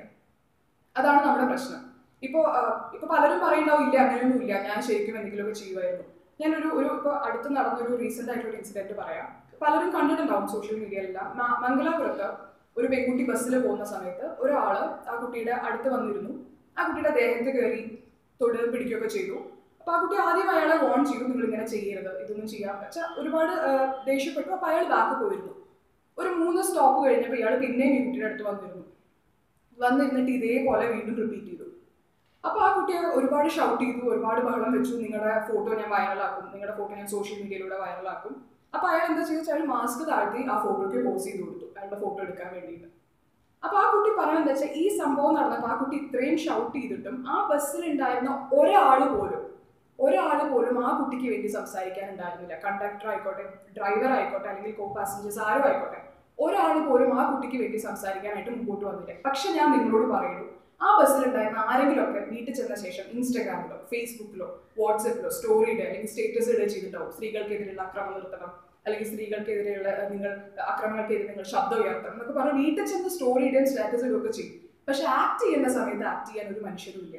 അതാണ് നമ്മുടെ പ്രശ്നം ഇപ്പോൾ ഇപ്പോൾ പലരും പറയുണ്ടാവും ഇല്ല അങ്ങനെയൊന്നും ഇല്ല ഞാൻ ശരിക്കും എന്തെങ്കിലുമൊക്കെ ചെയ്യുമായിരുന്നു ഞാനൊരു ഒരു ഇപ്പോൾ അടുത്ത് നടന്നൊരു റീസെൻ്റ് ആയിട്ടൊരു ഇൻസിഡൻറ്റ് പറയാം പലരും കണ്ടിട്ടുണ്ടാവും സോഷ്യൽ മീഡിയയിലെല്ലാം മ- മംഗലാപുരത്ത് ഒരു പെൺകുട്ടി ബസ്സിൽ പോകുന്ന സമയത്ത് ഒരാൾ ആ കുട്ടിയുടെ അടുത്ത് വന്നിരുന്നു ആ കുട്ടിയുടെ ദേഹത്ത് കയറി തൊട് പിടിക്കുകയൊക്കെ ചെയ്തു അപ്പോൾ ആ കുട്ടി ആദ്യം അയാളെ വോൺ ചെയ്തു നിങ്ങൾ ഇങ്ങനെ ചെയ്യരുത് ഇതൊന്നും ചെയ്യാൻ വെച്ചാൽ ഒരുപാട് ആ, ദേഷ്യപ്പെട്ടു അപ്പോൾ അയാൾ ബാക്ക് പോയിരുന്നു ഒരു മൂന്ന് സ്റ്റോപ്പ് കഴിഞ്ഞപ്പോൾ ഇയാൾ പിന്നെയും ഈ കുട്ടിയുടെ അടുത്ത് വന്നിരുന്നു വന്നിരുന്നിട്ട് ഇതേപോലെ വീണ്ടും റിപ്പീറ്റ് ചെയ്തു അപ്പോൾ ആ കുട്ടിയെ ഒരുപാട് ഷൗട്ട് ചെയ്തു ഒരുപാട് ബഹളം വെച്ചു നിങ്ങളുടെ ഫോട്ടോ ഞാൻ വൈറലാക്കും നിങ്ങളുടെ ഫോട്ടോ ഞാൻ സോഷ്യൽ മീഡിയയിലൂടെ വൈറലാക്കും അപ്പോൾ അയാൾ എന്താ ചെയ്തെന്ന് വെച്ചാൽ മാസ്ക് താഴ്ത്തി ആ ഫോട്ടോയ്ക്ക് പോസ് ചെയ്ത് കൊടുത്തു അയാളുടെ ഫോട്ടോ എടുക്കാൻ വേണ്ടിയിട്ട് അപ്പോൾ ആ കുട്ടി പറയുന്നത് എന്താ വെച്ചാൽ ഈ സംഭവം നടന്നപ്പോൾ ആ കുട്ടി ഇത്രയും ഷൗട്ട് ചെയ്തിട്ടും ആ ബസ്സിൽ ഉണ്ടായിരുന്ന ഒരാൾ പോലും ഒരാൾ പോലും ആ കുട്ടിക്ക് വേണ്ടി സംസാരിക്കാൻ ഉണ്ടായിരുന്നില്ല കണ്ടക്ടർ ആയിക്കോട്ടെ ഡ്രൈവർ ആയിക്കോട്ടെ അല്ലെങ്കിൽ കോ പാസഞ്ചേഴ്സ് ആരും ആയിക്കോട്ടെ ഒരാൾ പോലും ആ കുട്ടിക്ക് വേണ്ടി സംസാരിക്കാനായിട്ട് മുമ്പോട്ട് വന്നില്ല പക്ഷെ ഞാൻ നിങ്ങളോട് പറയുന്നു ആ ബസ്സിലുണ്ടായിരുന്ന ആരെങ്കിലുമൊക്കെ വീട്ടിൽ ചെന്ന ശേഷം ഇൻസ്റ്റാഗ്രാമിലോ ഫേസ്ബുക്കിലോ വാട്സപ്പിലോ സ്റ്റോറി ഇടുക അല്ലെങ്കിൽ സ്റ്റേറ്റസ് ഇടുക ചെയ്തിട്ടുണ്ടാവും സ്ത്രീകൾക്കെതിരെയുള്ള അക്രമം നിർത്തണം അല്ലെങ്കിൽ സ്ത്രീകൾക്കെതിരെയുള്ള ഏഹ്, നിങ്ങൾ അക്രമങ്ങൾക്കെതിരെ നിങ്ങൾ ശബ്ദം ഉയർത്തണം എന്നൊക്കെ പറഞ്ഞ് വീട്ടിൽ ചെന്ന് സ്റ്റോറി ഇടുകയും സ്റ്റാറ്റസ് ഇടുകയൊക്കെ ചെയ്യും പക്ഷെ ആക്ട് ചെയ്യേണ്ട സമയത്ത് ആക്ട് ചെയ്യാൻ ഒരു മനുഷ്യരും ഇല്ല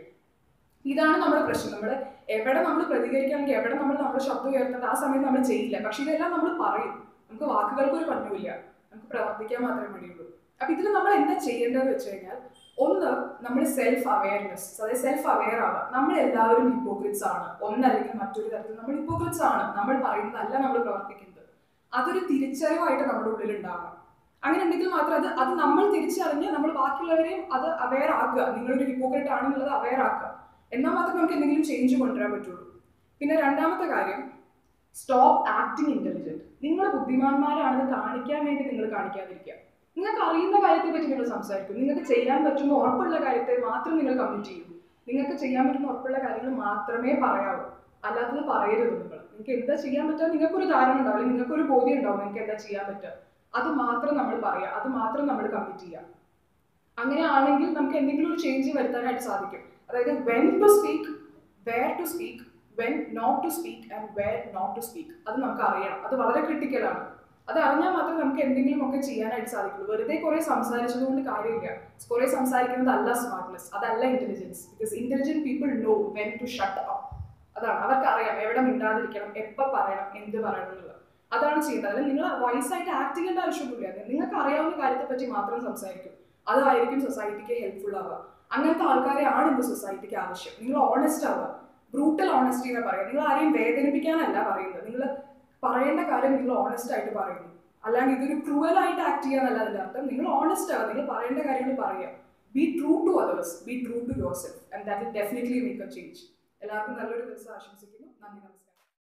ഇതാണ് നമ്മുടെ പ്രശ്നം നമ്മൾ എവിടെ നമ്മൾ പ്രതികരിക്കുകയാണെങ്കിൽ എവിടെ നമ്മൾ നമ്മുടെ ശബ്ദം ഉയർത്തേണ്ട ആ സമയത്ത് നമ്മൾ ചെയ്യില്ല പക്ഷെ ഇതെല്ലാം നമ്മൾ പറയും നമുക്ക് വാക്കുകൾക്ക് ഒരു പഞ്ഞുമില്ല നമുക്ക് പ്രവർത്തിക്കാൻ മാത്രമേ മടിയുള്ളൂ അപ്പൊ ഇതിൽ നമ്മൾ എന്താ ചെയ്യേണ്ടതെന്ന് വെച്ച് കഴിഞ്ഞാൽ ഒന്ന് നമ്മൾ സെൽഫ് അവയർനെസ് അതായത് സെൽഫ് അവെയർ ആവുക നമ്മൾ എല്ലാവരും ഹിപ്പോക്രിറ്റ്സ് ആണ് ഒന്നല്ലെങ്കിൽ മറ്റൊരു തരത്തിൽ നമ്മൾ ഹിപ്പോക്രിറ്റ്സ് ആണ് നമ്മൾ പറയുന്നതല്ല നമ്മൾ പ്രവർത്തിക്കുന്നത് അതൊരു തിരിച്ചറിവായിട്ട് നമ്മുടെ ഉള്ളിൽ ഉണ്ടാവണം അങ്ങനെ ഉണ്ടെങ്കിൽ മാത്രം അത് അത് നമ്മൾ തിരിച്ചറിഞ്ഞ് നമ്മൾ ബാക്കിയുള്ളവരെയും അത് അവെയർ ആക്കുക നിങ്ങളൊരു ഹിപ്പോക്രറ്റ് ആണെന്നുള്ളത് അവെയർ ആക്കുക എന്നാൽ മാത്രമേ നമുക്ക് എന്തെങ്കിലും ചേഞ്ച് കൊണ്ടുവരാൻ പറ്റുള്ളൂ പിന്നെ രണ്ടാമത്തെ കാര്യം സ്റ്റോപ്പ് ആക്ടിങ് ഇന്റലിജന്റ് നിങ്ങൾ ബുദ്ധിമാന്മാരാണെന്ന് കാണിക്കാൻ വേണ്ടി നിങ്ങൾ കാണിക്കാതിരിക്കുക നിങ്ങൾക്ക് അറിയുന്ന കാര്യത്തെ പറ്റി നിങ്ങൾ സംസാരിക്കും നിങ്ങൾക്ക് ചെയ്യാൻ പറ്റുന്ന ഉറപ്പുള്ള കാര്യത്തെ മാത്രം നിങ്ങൾ കമ്മിറ്റ് ചെയ്യും നിങ്ങൾക്ക് ചെയ്യാൻ പറ്റുന്ന ഉറപ്പുള്ള കാര്യങ്ങൾ മാത്രമേ പറയാവൂ അല്ലാത്തത് പറയരുത് നിങ്ങൾ നിങ്ങൾക്ക് എന്താ ചെയ്യാൻ പറ്റുക നിങ്ങൾക്കൊരു ധാരണ ഉണ്ടാവും അല്ലെങ്കിൽ നിങ്ങൾക്കൊരു ബോധ്യം ഉണ്ടാവും നിങ്ങൾക്ക് എന്താ ചെയ്യാൻ പറ്റുക അത് മാത്രം നമ്മൾ പറയുക അത് മാത്രം നമ്മൾ കമ്മിറ്റ് ചെയ്യുക അങ്ങനെ ആണെങ്കിൽ നമുക്ക് എന്തെങ്കിലും ഒരു ചേഞ്ച് വരുത്താനായിട്ട് സാധിക്കും അതായത് when to speak where to speak when not to speak and where not to speak അത് നമുക്ക് അറിയണം അത് വളരെ ക്രിട്ടിക്കലാണ് അത് അറിഞ്ഞാൽ മാത്രമേ നമുക്ക് എന്തെങ്കിലും ഒക്കെ ചെയ്യാനായിട്ട് സാധിക്കുള്ളൂ വെറുതെ കുറെ സംസാരിച്ചത് കൊണ്ട് കാര്യമില്ല കുറെ സംസാരിക്കുന്നത് അല്ല സ്മാർട്ട്നെസ് അതല്ല intelligence because intelligent people know when to shut up അതാണ് അവർക്ക് അറിയാം എവിടെ മിണ്ടാതിരിക്കണം എപ്പോ പറയണം എന്ത് പറയണം എന്നുള്ളത് അതാണ് ചെയ്യുന്നത് അല്ല നിങ്ങൾ വയസ്സായിട്ട് ആക്ട് ചെയ്യേണ്ട ആവശ്യമൊന്നുമില്ല നിങ്ങൾക്ക് അറിയാവുന്ന കാര്യത്തെ പറ്റി മാത്രം സംസാരിക്കും അതായിരിക്കും സൊസൈറ്റിക്ക് ഹെൽപ്ഫുൾ ആവുക അങ്ങനത്തെ ആൾക്കാരെ ആണ് ഇന്ന് സൊസൈറ്റിക്ക് ആവശ്യം നിങ്ങൾ ഓണസ്റ്റ് ആവുക ബ്രൂട്ടൽ ഓണസ്റ്റി എന്ന് പറയുക നിങ്ങൾ ആരെയും വേദനിപ്പിക്കാനല്ല പറയുന്നത് നിങ്ങൾ പറയേണ്ട കാര്യം നിങ്ങൾ ഓണസ്റ്റ് ആയിട്ട് പറയുന്നു അല്ലാണ്ട് ഇതൊരു ക്രൂവൽ ആയിട്ട് ആക്ട് ചെയ്യാന്നല്ല അതിന്റെ അർത്ഥം നിങ്ങൾ ഓണസ്റ്റ് ആവുക നിങ്ങൾ പറയേണ്ട കാര്യങ്ങൾ പറയുക be true to others be true to yourself and that will definitely make a change എല്ലാവർക്കും നല്ലൊരു ദിവസം ആശംസിക്കുന്നു നന്ദി നമസ്കാരം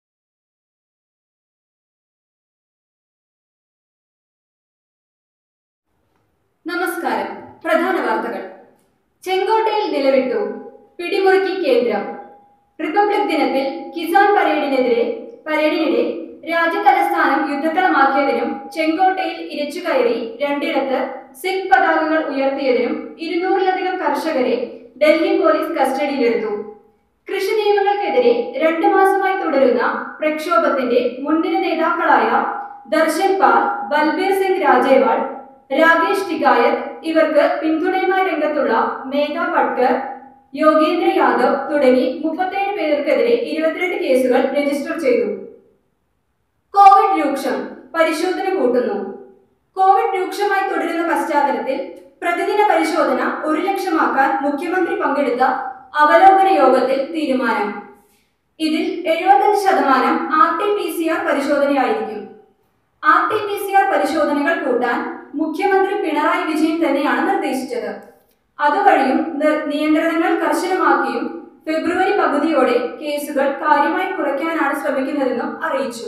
നമസ്കാരം പ്രധാന വാർത്തകൾ ചെങ്കോട്ടയിൽ നിലവിട്ടു പിടിമുറുക്കി കേന്ദ്രം റിപ്പബ്ലിക് ദിനത്തിൽ കിസാൻ പരേഡിനെതിരെ പരേഡിനിടെ രാജ്യതലസ്ഥാനം യുദ്ധക്കളമാക്കിയതിനും ചെങ്കോട്ടയിൽ ഇരച്ചുകയറി രണ്ടിടത്ത് സിഖ് പതാകകൾ ഉയർത്തിയതിനും ഇരുന്നൂറിലധികം കർഷകരെ ഡൽഹി പോലീസ് കസ്റ്റഡിയിലെടുത്തു കൃഷി നിയമങ്ങൾക്കെതിരെ രണ്ടു മാസമായി തുടരുന്ന പ്രക്ഷോഭത്തിന്റെ മുൻനിര നേതാക്കളായ ദർശൻ പാൽ ബൽബീർ സിംഗ് രാജേവാൾ രാകേഷ് ടികായത്ത് ഇവർക്ക് പിന്തുണയുമായി രംഗത്തുള്ള മേഘ പട്കർ യോഗേന്ദ്ര യാദവ് തുടങ്ങി മുപ്പത്തേഴ് പേർക്കെതിരെ ഇരുപത്തിരണ്ട് കേസുകൾ രജിസ്റ്റർ ചെയ്തു കോവിഡ് രൂക്ഷം പരിശോധന കൂട്ടുന്നു കോവിഡ് രൂക്ഷമായി തുടരുന്ന പശ്ചാത്തലത്തിൽ പ്രതിദിന പരിശോധന ഒരു ലക്ഷമാക്കാൻ മുഖ്യമന്ത്രി പങ്കെടുത്ത അവലോകന യോഗത്തിൽ തീരുമാനം ഇതിൽ എഴുപത്തഞ്ച് ശതമാനം R T P C R പരിശോധനയായിരിക്കും R T P C R പരിശോധനകൾ കൂട്ടാൻ മുഖ്യമന്ത്രി പിണറായി വിജയൻ തന്നെയാണ് നിർദ്ദേശിച്ചത് അതുവഴിയും നി- നിയന്ത്രണങ്ങൾ കർശനമാക്കിയും ഫെബ്രുവരി പകുതിയോടെ കേസുകൾ കാര്യമായി കുറയ്ക്കാനാണ് ശ്രമിക്കുന്നതെന്നും അറിയിച്ചു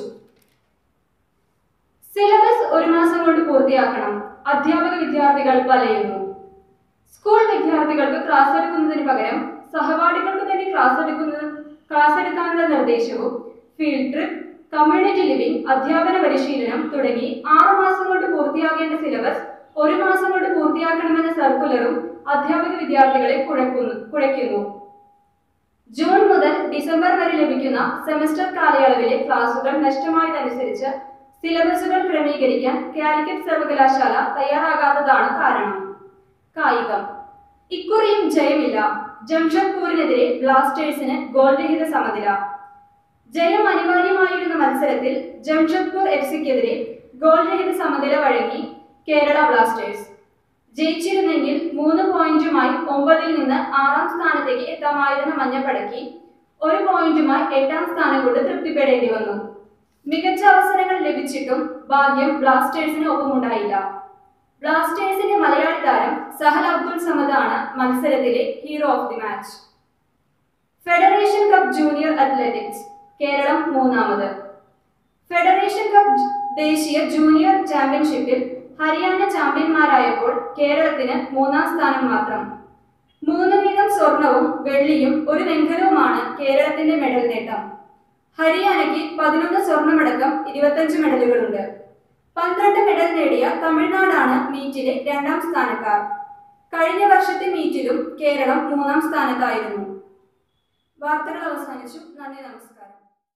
സിലബസ് ഒരു മാസം കൊണ്ട് പൂർത്തിയാക്കണം അധ്യാപക വിദ്യാർത്ഥികൾ വലയുന്നു സ്കൂൾ വിദ്യാർത്ഥികൾക്ക് ക്ലാസ് എടുക്കുന്നതിന് പകരം സഹപാഠികൾക്ക് തന്നെ ക്ലാസ് എടുക്കുന്നത് ക്ലാസ് എടുക്കാനുള്ള നിർദ്ദേശവും ഫീൽഡ് ട്രിപ്പ് കമ്മ്യൂണിറ്റി ലിവിംഗ് അധ്യാപന പരിശീലനം തുടങ്ങി ആറു മാസം കൊണ്ട് പൂർത്തിയാക്കേണ്ട സിലബസ് ഒരു മാസം കൊണ്ട് പൂർത്തിയാക്കണമെന്ന സർക്കുലറും അധ്യാപക വിദ്യാർത്ഥികളെ കുഴക്കുന്നു കുഴയ്ക്കുന്നു ജൂൺ മുതൽ ഡിസംബർ വരെ ലഭിക്കുന്ന സെമസ്റ്റർ കാലയളവിലെ ക്ലാസുകൾ നഷ്ടമായതനുസരിച്ച് സിലബസുകൾ ക്രമീകരിക്കാൻ കാലിക്കറ്റ് സർവകലാശാല തയ്യാറാകാത്തതാണ് കാരണം കായികം ഇക്കുറിയും ജയമില്ല ജംഷഡ്പൂരിനെതിരെ ബ്ലാസ്റ്റേഴ്സിന് ഗോൾ രഹിത സമനില ജയം അനിവാര്യമായിരുന്ന മത്സരത്തിൽ ജംഷഡ്പൂർ എഫ് സിക്കെതിരെ ഗോൾ രഹിത സമനില വഴങ്ങി കേരള ബ്ലാസ്റ്റേഴ്സ് ജയിച്ചിരുന്നെങ്കിൽ മൂന്ന് പോയിന്റുമായി ഒമ്പതിൽ നിന്ന് ആറാം സ്ഥാനത്തേക്ക് എത്താമായിരുന്ന മഞ്ഞപ്പടയ്ക്ക് ഒരു പോയിന്റുമായി എട്ടാം സ്ഥാനം കൊണ്ട് തൃപ്തിപ്പെടേണ്ടി വന്നു മികച്ച അവസരങ്ങൾ ലഭിച്ചിട്ടും ഭാഗ്യം ബ്ലാസ്റ്റേഴ്സിന് ഒപ്പമുണ്ടായില്ല ബ്ലാസ്റ്റേഴ്സിന്റെ മലയാളി താരം സഹൽ അബ്ദുൾ സമദാണ് മത്സരത്തിലെ hero of the match federation cup junior athletics Keralam മൂന്നാമത് ഫെഡറേഷൻ കപ്പ് ജ്- ദേശീയ ജൂനിയർ ചാമ്പ്യൻഷിപ്പിൽ ഹരിയാന ചാമ്പ്യന്മാരായപ്പോൾ കേരളത്തിന് മൂന്നാം സ്ഥാനം മാത്രം മൂന്ന് വീതം സ്വർണവും വെള്ളിയും ഒരു വെങ്കലവുമാണ് കേരളത്തിന്റെ മെഡൽ നേട്ടം ഹരിയാനയ്ക്ക് പതിനൊന്ന് സ്വർണമടക്കം ഇരുപത്തഞ്ച് മെഡലുകളുണ്ട് പന്ത്രണ്ട് മെഡൽ നേടിയ തമിഴ്നാടാണ് മീറ്റിലെ രണ്ടാം സ്ഥാനക്കാർ കഴിഞ്ഞ വർഷത്തെ മീറ്റിലും കേരളം മൂന്നാം സ്ഥാനത്തായിരുന്നു വാർത്തകൾ അവസാനിച്ചു നന്ദി നമസ്കാരം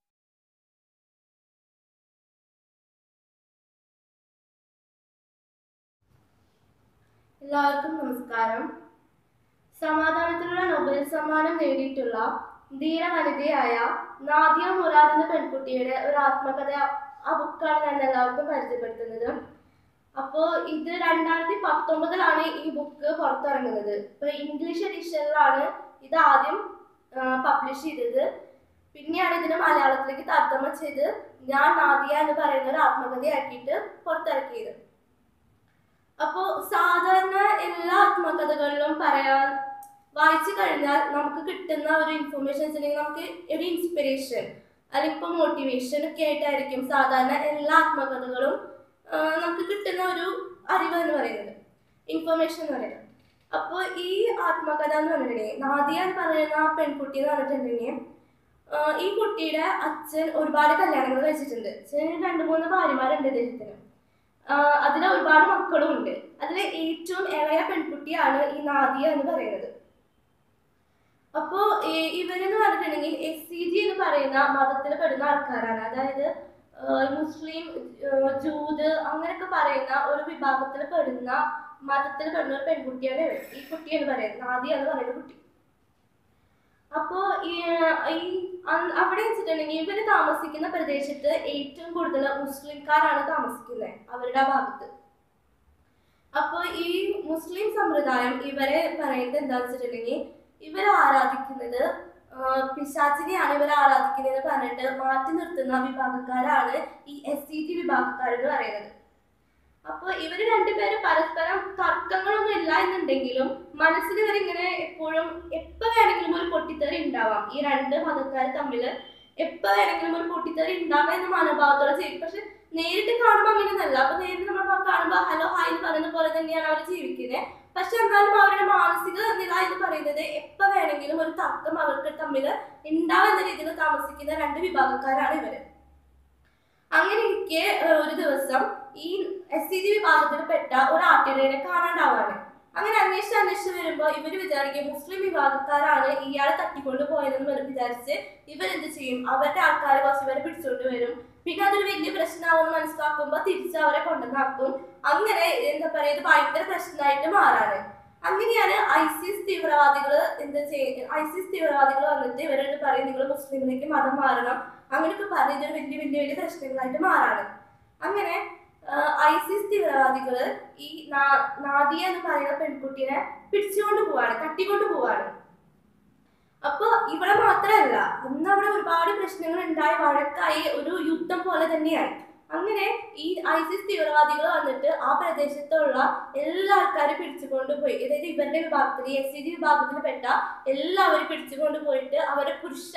എല്ലാവർക്കും നമസ്കാരം സമാധാനത്തിനുള്ള നൊബേൽ സമ്മാനം നേടിയിട്ടുള്ള ധീരവനിതയായ നാദിയ മുറാദ് എന്ന പെൺകുട്ടിയുടെ ഒരു ആത്മകഥ ആ ബുക്കാണ് ഞാൻ എല്ലാവർക്കും പരിചയപ്പെടുത്തുന്നത് അപ്പോൾ ഇത് രണ്ടായിരത്തി പത്തൊമ്പതിലാണ് ഈ ബുക്ക് പുറത്തിറങ്ങുന്നത് ഇപ്പോൾ ഇംഗ്ലീഷ് എഡിഷനിലാണ് ഇത് ആദ്യം പബ്ലിഷ് ചെയ്തത് പിന്നെയാണ് ഇതിനെ മലയാളത്തിലേക്ക് തർജ്ജമ ചെയ്ത് ഞാൻ നാദിയ എന്ന് പറയുന്ന ഒരു ആത്മകഥയാക്കിയിട്ട് പുറത്തിറക്കിയത് അപ്പോൾ സാധാരണ എല്ലാ ആത്മകഥകളിലും പറയാൻ വായിച്ചു കഴിഞ്ഞാൽ നമുക്ക് കിട്ടുന്ന ഒരു ഇൻഫർമേഷൻസ് അല്ലെങ്കിൽ നമുക്ക് ഒരു ഇൻസ്പിറേഷൻ അല്ലെങ്കിൽ ഇപ്പോൾ മോട്ടിവേഷൻ ഒക്കെ ആയിട്ടായിരിക്കും സാധാരണ എല്ലാ ആത്മകഥകളും ആ, നമുക്ക് കിട്ടുന്ന ഒരു അറിവ് എന്ന് പറയുന്നത് ഇൻഫർമേഷൻ എന്ന് പറയുന്നത് അപ്പോൾ ഈ ആത്മകഥ എന്ന് പറഞ്ഞിട്ടുണ്ടെങ്കിൽ നാദിയ എന്ന് പറയുന്ന ആ പെൺകുട്ടി എന്ന് പറഞ്ഞിട്ടുണ്ടെങ്കിൽ ആ, ഈ കുട്ടിയുടെ അച്ഛൻ ഒരുപാട് കല്യാണങ്ങൾ കഴിച്ചിട്ടുണ്ട് അച്ഛന് രണ്ട് മൂന്ന് ഭാര്യമാരുണ്ട് ഇദ്ദേഹത്തിന് അതിൽ ഒരുപാട് മക്കളും ഉണ്ട് അതിൽ ഏറ്റവും ഇളയ പെൺകുട്ടിയാണ് ഈ നാദിയ എന്ന് പറയുന്നത് അപ്പോൾ ഇവരെന്ന് പറഞ്ഞിട്ടുണ്ടെങ്കിൽ എസ് സി ജി എന്ന് പറയുന്ന മതത്തിൽ പെടുന്ന ആൾക്കാരാണ് അതായത് ആ, മുസ്ലിം ആ, ജൂത് അങ്ങനെയൊക്കെ പറയുന്ന ഒരു വിഭാഗത്തിൽ പെടുന്ന മതത്തിൽ പെടുന്ന ഒരു പെൺകുട്ടിയാണ് ഇവർ ഈ കുട്ടി എന്ന് പറയുന്നത് നാദിയ എന്ന് പറയുന്ന കുട്ടി അപ്പോൾ ഈ ഈ അന്ന് അവിടെ വെച്ചിട്ടുണ്ടെങ്കിൽ ഇവർ താമസിക്കുന്ന പ്രദേശത്ത് ഏറ്റവും കൂടുതൽ മുസ്ലിംകാരാണ് താമസിക്കുന്നത് അവരുടെ ആ ഭാഗത്ത് അപ്പോൾ ഈ മുസ്ലിം സമ്പ്രദായം ഇവരെ പറയുന്നത് എന്താണെന്ന് വെച്ചിട്ടുണ്ടെങ്കിൽ ഇവർ ആരാധിക്കുന്നത് ആ, പിശാചിനെയാണ് ഇവർ ആരാധിക്കുന്നത് എന്ന് പറഞ്ഞിട്ട് മാറ്റി നിർത്തുന്ന വിഭാഗക്കാരാണ് ഈ എസ് സി ടി വിഭാഗക്കാരെന്ന് പറയുന്നത് അപ്പോൾ ഇവർ രണ്ടുപേരും പരസ്പരം തർക്കങ്ങളൊന്നും ഇല്ല എന്നുണ്ടെങ്കിലും മനസ്സിൽ ഇവരിങ്ങനെ എപ്പോഴും എപ്പോൾ വേണമെങ്കിലും ഒരു പൊട്ടിത്തെറി ഉണ്ടാവാം ഈ രണ്ട് മതക്കാർ തമ്മിൽ എപ്പോൾ വേണമെങ്കിലും ഒരു പൊട്ടിത്തെറി ഉണ്ടാകാം എന്ന മനോഭാവത്തോടെ ചെയ്യും പക്ഷെ നേരിട്ട് കാണുമ്പോൾ അങ്ങനെയൊന്നല്ല അപ്പൊ നേരിട്ട് നമ്മൾ കാണുമ്പോൾ ഹലോ ഹായ് എന്ന് പറയുന്ന പോലെ തന്നെയാണ് അവർ ജീവിക്കുന്നത് പക്ഷെ എന്നാലും അവരുടെ മാനസിക നില എന്ന് പറയുന്നത് എപ്പോൾ വേണമെങ്കിലും ഒരു തർക്കം അവർക്ക് തമ്മിൽ ഉണ്ടാവുന്ന രീതിയിൽ താമസിക്കുന്ന രണ്ട് വിഭാഗക്കാരാണ് ഇവര് അങ്ങനെ ഇരിക്കെ ഏഹ്, ഒരു ദിവസം ഈ എസ് സി ജി വിഭാഗത്തിൽപ്പെട്ട ഒരു ആട്ടിടയനെ കാണാണ്ടാവാണ് അങ്ങനെ അന്വേഷിച്ച് അന്വേഷിച്ച് വരുമ്പോൾ ഇവർ വിചാരിക്കും മുസ്ലിം വിഭാഗക്കാരാണ് ഇയാളെ തട്ടിക്കൊണ്ട് പോയതെന്ന് ഇവർ വിചാരിച്ച് ഇവരെന്ത് ചെയ്യും അവരുടെ ആൾക്കാരെ കുറച്ച് പേരെ പിടിച്ചുകൊണ്ട് വരും പിന്നെ അതൊരു വലിയ പ്രശ്നമാവുമെന്ന് മനസ്സിലാക്കുമ്പോൾ തിരിച്ച് അവരെ കൊണ്ടുവന്നാക്കും അങ്ങനെ എന്താ പറയുക ഇത് ഭയങ്കര പ്രശ്നമായിട്ട് മാറാണ് അങ്ങനെയാണ് ഐസിസ് തീവ്രവാദികൾ എന്താ ചെയ്യുക ഐസിസ് തീവ്രവാദികൾ വന്നിട്ട് ഇവരോട് പറയും നിങ്ങൾ മുസ്ലിമിലേക്ക് മതം മാറണം അങ്ങനെയൊക്കെ പറഞ്ഞ് ഇതൊരു വലിയ വലിയ വലിയ പ്രശ്നങ്ങളായിട്ട് മാറാണ് അങ്ങനെ ആഹ്, ഐസിസ് തീവ്രവാദികൾ ഈ നാ- നാദിയ എന്ന് പറയുന്ന പെൺകുട്ടിയെ പിടിച്ചുകൊണ്ട് പോവാണ് തട്ടിക്കൊണ്ട് പോവാണ് അപ്പൊ ഇവിടെ മാത്രമല്ല അന്ന് അവിടെ ഒരുപാട് പ്രശ്നങ്ങൾ ഉണ്ടായി വഴക്കായി ഒരു യുദ്ധം പോലെ തന്നെയായി അങ്ങനെ ഈ ഐസിസ് തീവ്രവാദികൾ വന്നിട്ട് ആ പ്രദേശത്തുള്ള എല്ലാ ആൾക്കാരും പിടിച്ചുകൊണ്ട് പോയി അതായത് ഇവരുടെ വിഭാഗത്തിൽ എസ് സി ഡി വിഭാഗത്തിൽ പെട്ട എല്ലാവരും പിടിച്ചുകൊണ്ട് പോയിട്ട് അവരെ പുരുഷ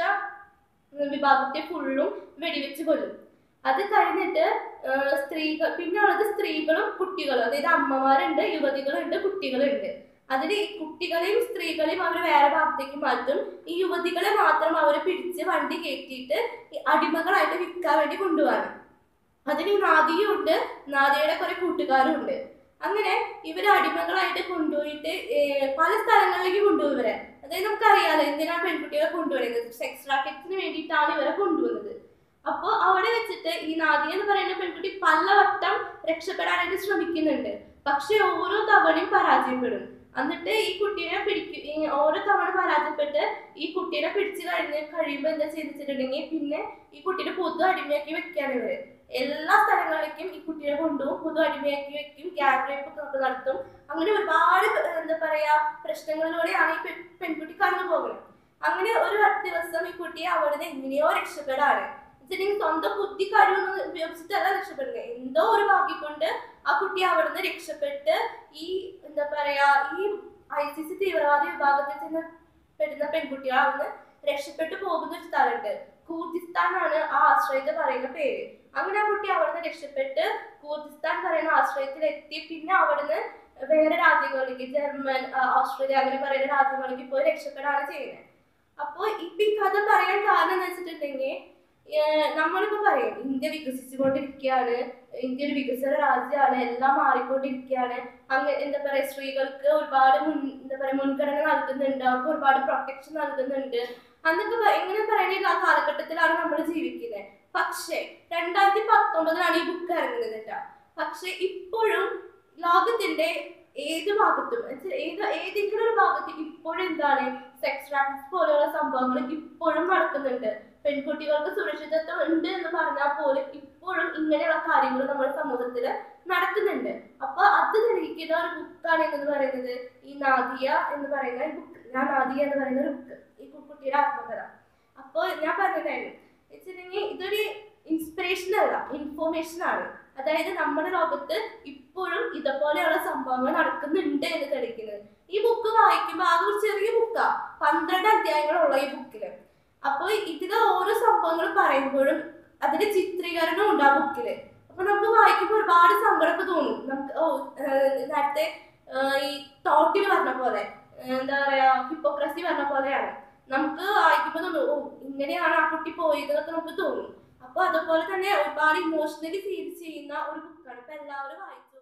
വിഭാഗത്തെ ഫുള്ളും വെടിവെച്ച് കൊല്ലും അത് കഴിഞ്ഞിട്ട് ആഹ് സ്ത്രീകൾ പിന്നെ ഉള്ളത് സ്ത്രീകളും കുട്ടികളും അതായത് അമ്മമാരുണ്ട് യുവതികളുണ്ട് കുട്ടികളുണ്ട് അതിൽ ഈ കുട്ടികളെയും സ്ത്രീകളെയും അവർ വേറെ ഭാഗത്തേക്ക് മാറ്റും ഈ യുവതികളെ മാത്രം അവർ പിടിച്ച് വണ്ടി കയറ്റിയിട്ട് ഈ അടിമകളായിട്ട് വിൽക്കാൻ വേണ്ടി കൊണ്ടുപോകാൻ അതിന് ഈ നാദിയും ഉണ്ട് നാദിയുടെ കുറെ കൂട്ടുകാരും ഉണ്ട് അങ്ങനെ ഇവരെ അടിമകളായിട്ട് കൊണ്ടുപോയിട്ട് ഏർ പല സ്ഥലങ്ങളിലേക്ക് കൊണ്ടുപോകും ഇവരെ അതായത് നമുക്കറിയാലോ എന്തിനാണ് പെൺകുട്ടികളെ കൊണ്ടുപോകുന്നത് സെക്സ് റാക്കറ്റ്സിന് വേണ്ടിയിട്ടാണ് ഇവരെ കൊണ്ടുപോകുന്നത് അപ്പോൾ അവിടെ വെച്ചിട്ട് ഈ നാദിയ എന്ന് പറയുന്ന പെൺകുട്ടി പലവട്ടം രക്ഷപ്പെടാനായിട്ട് ശ്രമിക്കുന്നുണ്ട് പക്ഷെ ഓരോ തവണയും പരാജയപ്പെടും എന്നിട്ട് ഈ കുട്ടീനെ പിടിക്കും ഈ ഓരോ തവണ പരാജയപ്പെട്ട് ഈ കുട്ടീനെ പിടിച്ചു കഴിഞ്ഞ് കഴിയുമ്പോൾ എന്താ ചെയ്തിട്ടുണ്ടെങ്കിൽ പിന്നെ ഈ കുട്ടീനെ പൊതു അടിമയാക്കി വെക്കാണ് ഇവര് എല്ലാ സ്ഥലങ്ങളിലേക്കും ഈ കുട്ടീനെ കൊണ്ടുപോകും പൊതു അടിമയാക്കി വെക്കും ഗ്യാങ് റേപ്പ് ഒക്കെ നടത്തും അങ്ങനെ ഒരുപാട് ഏർ എന്താ പറയാ പ്രശ്നങ്ങളിലൂടെയാണ് ഈ പെ- പെൺകുട്ടി കടന്നു പോകുന്നത് അങ്ങനെ ഒരു ദിവസം ഈ കുട്ടിയെ അവിടുന്ന് എങ്ങനെയോ രക്ഷപ്പെടാണ് വെച്ചിട്ടുണ്ടെങ്കിൽ സ്വന്തം ബുദ്ധി കഴിവൊന്നും ഉപയോഗിച്ചിട്ടല്ല രക്ഷപ്പെടുന്നത് എന്തോ ഒരു ഭാഗ്യം കൊണ്ട് ആ കുട്ടി അവിടുന്ന് രക്ഷപ്പെട്ട് ഈ എന്താ പറയാ ഈ ഐ സി സി തീവ്രവാദി വിഭാഗത്തിൽ ചെന്ന് പെടുന്ന പെൺകുട്ടികൾ അവിടുന്ന് രക്ഷപ്പെട്ടു പോകുന്ന ഒരു സ്ഥലമുണ്ട് കൂർദിസ്ഥാനാണ് ആ ആശ്രയത്തെ പറയുന്ന പേര് അങ്ങനെ ആ കുട്ടി അവിടുന്ന് രക്ഷപ്പെട്ട് കൂർദിസ്ഥാൻ പറയുന്ന ആശ്രയത്തിൽ എത്തി പിന്നെ അവിടുന്ന് വേറെ രാജ്യങ്ങളിലേക്ക് ജർമ്മൻ ആ, ഓസ്ട്രേലിയ അങ്ങനെ പറയുന്ന രാജ്യങ്ങളിലേക്ക് പോയി രക്ഷപ്പെടാണ് ചെയ്യുന്നത് അപ്പോൾ ഇപ്പൊ ഈ കഥ പറയാൻ കാരണം എന്ന് വെച്ചിട്ടുണ്ടെങ്കിൽ ഏഹ് നമ്മളിപ്പോ പറയും ഇന്ത്യ വികസിച്ചുകൊണ്ടിരിക്കുകയാണ് ഇന്ത്യ ഒരു വികസന രാജ്യമാണ് എല്ലാം മാറിക്കൊണ്ടിരിക്കുകയാണ് അങ്ങനെ എന്താ പറയാ സ്ത്രീകൾക്ക് ഒരുപാട് മുൻ എന്താ പറയാ മുൻഗണന നൽകുന്നുണ്ട് അവർക്ക് ഒരുപാട് പ്രൊട്ടക്ഷൻ നൽകുന്നുണ്ട് അന്നൊക്കെ പ- ഇങ്ങനെ പറയുന്ന ആ കാലഘട്ടത്തിലാണ് നമ്മൾ ജീവിക്കുന്നത് പക്ഷേ രണ്ടായിരത്തി പത്തൊമ്പതിലാണ് ഈ ബുക്ക് ഇറങ്ങുന്നത് കേട്ടോ പക്ഷെ ഇപ്പോഴും ലോകത്തിന്റെ ഏത് ഭാഗത്തും എന്നുവെച്ചാ ഏത് ഏതെങ്കിലും ഒരു ഭാഗത്ത് ഇപ്പോഴും എന്താണ് സെക്സ് റാക്കറ്റ്സ് പോലെയുള്ള സംഭവങ്ങൾ ഇപ്പോഴും നടക്കുന്നുണ്ട് പെൺകുട്ടികൾക്ക് സുരക്ഷിതത്വം ഉണ്ട് എന്ന് പറഞ്ഞാൽ പോലും ഇപ്പോഴും ഇങ്ങനെയുള്ള കാര്യങ്ങൾ നമ്മുടെ സമൂഹത്തിൽ നടക്കുന്നുണ്ട് അപ്പൊ അത് തെളിയിക്കുന്ന ഒരു ബുക്കാണ് എന്ന് പറയുന്നത് ഈ നാദിയ എന്ന് പറയുന്ന ബുക്ക് ഞാൻ നാദിയ എന്ന് പറയുന്ന ഒരു ബുക്ക് ഈ കുട്ടിയുടെ ആത്മകഥ അപ്പോൾ ഞാൻ പറഞ്ഞതായിരുന്നു വെച്ചിട്ടുണ്ടെങ്കിൽ ഇതൊരു ഇൻസ്പിറേഷൻ അല്ല ഇൻഫോർമേഷൻ ആണ് അതായത് നമ്മുടെ ലോകത്ത് ഇപ്പോഴും ഇതുപോലെയുള്ള സംഭവങ്ങൾ നടക്കുന്നുണ്ട് എന്ന് തെളിയിക്കുന്നത് ഈ ബുക്ക് വായിക്കുമ്പോൾ ആകെ ഒരു ചെറിയ ബുക്കാ പന്ത്രണ്ട് അധ്യായങ്ങളുള്ള ഈ ബുക്കില് അപ്പോൾ ഇതിലെ ഓരോ സംഭവങ്ങൾ പറയുമ്പോഴും അതിന്റെ ചിത്രീകരണം ഉണ്ട് ആ ബുക്കില് അപ്പൊ നമുക്ക് വായിക്കുമ്പോൾ ഒരുപാട് സങ്കടമൊക്കെ തോന്നും നമുക്ക് ഓ ഏഹ് നേരത്തെ ഏഹ് ഈ തോട്ടിൽ പറഞ്ഞ പോലെ ഏഹ് എന്താ പറയാ ഹിപ്പോക്രസി പറഞ്ഞ പോലെയാണ് നമുക്ക് വായിക്കുമ്പോൾ തോന്നും ഓ ഇങ്ങനെയാണ് ആ കുട്ടി പോയത് എന്നൊക്കെ നമുക്ക് തോന്നും അപ്പൊ അതുപോലെ തന്നെ ഒരുപാട് ഇമോഷണലി ഫീൽ ചെയ്യുന്ന ഒരു ബുക്കാണ് ഇപ്പൊ എല്ലാവരും വായിച്ചു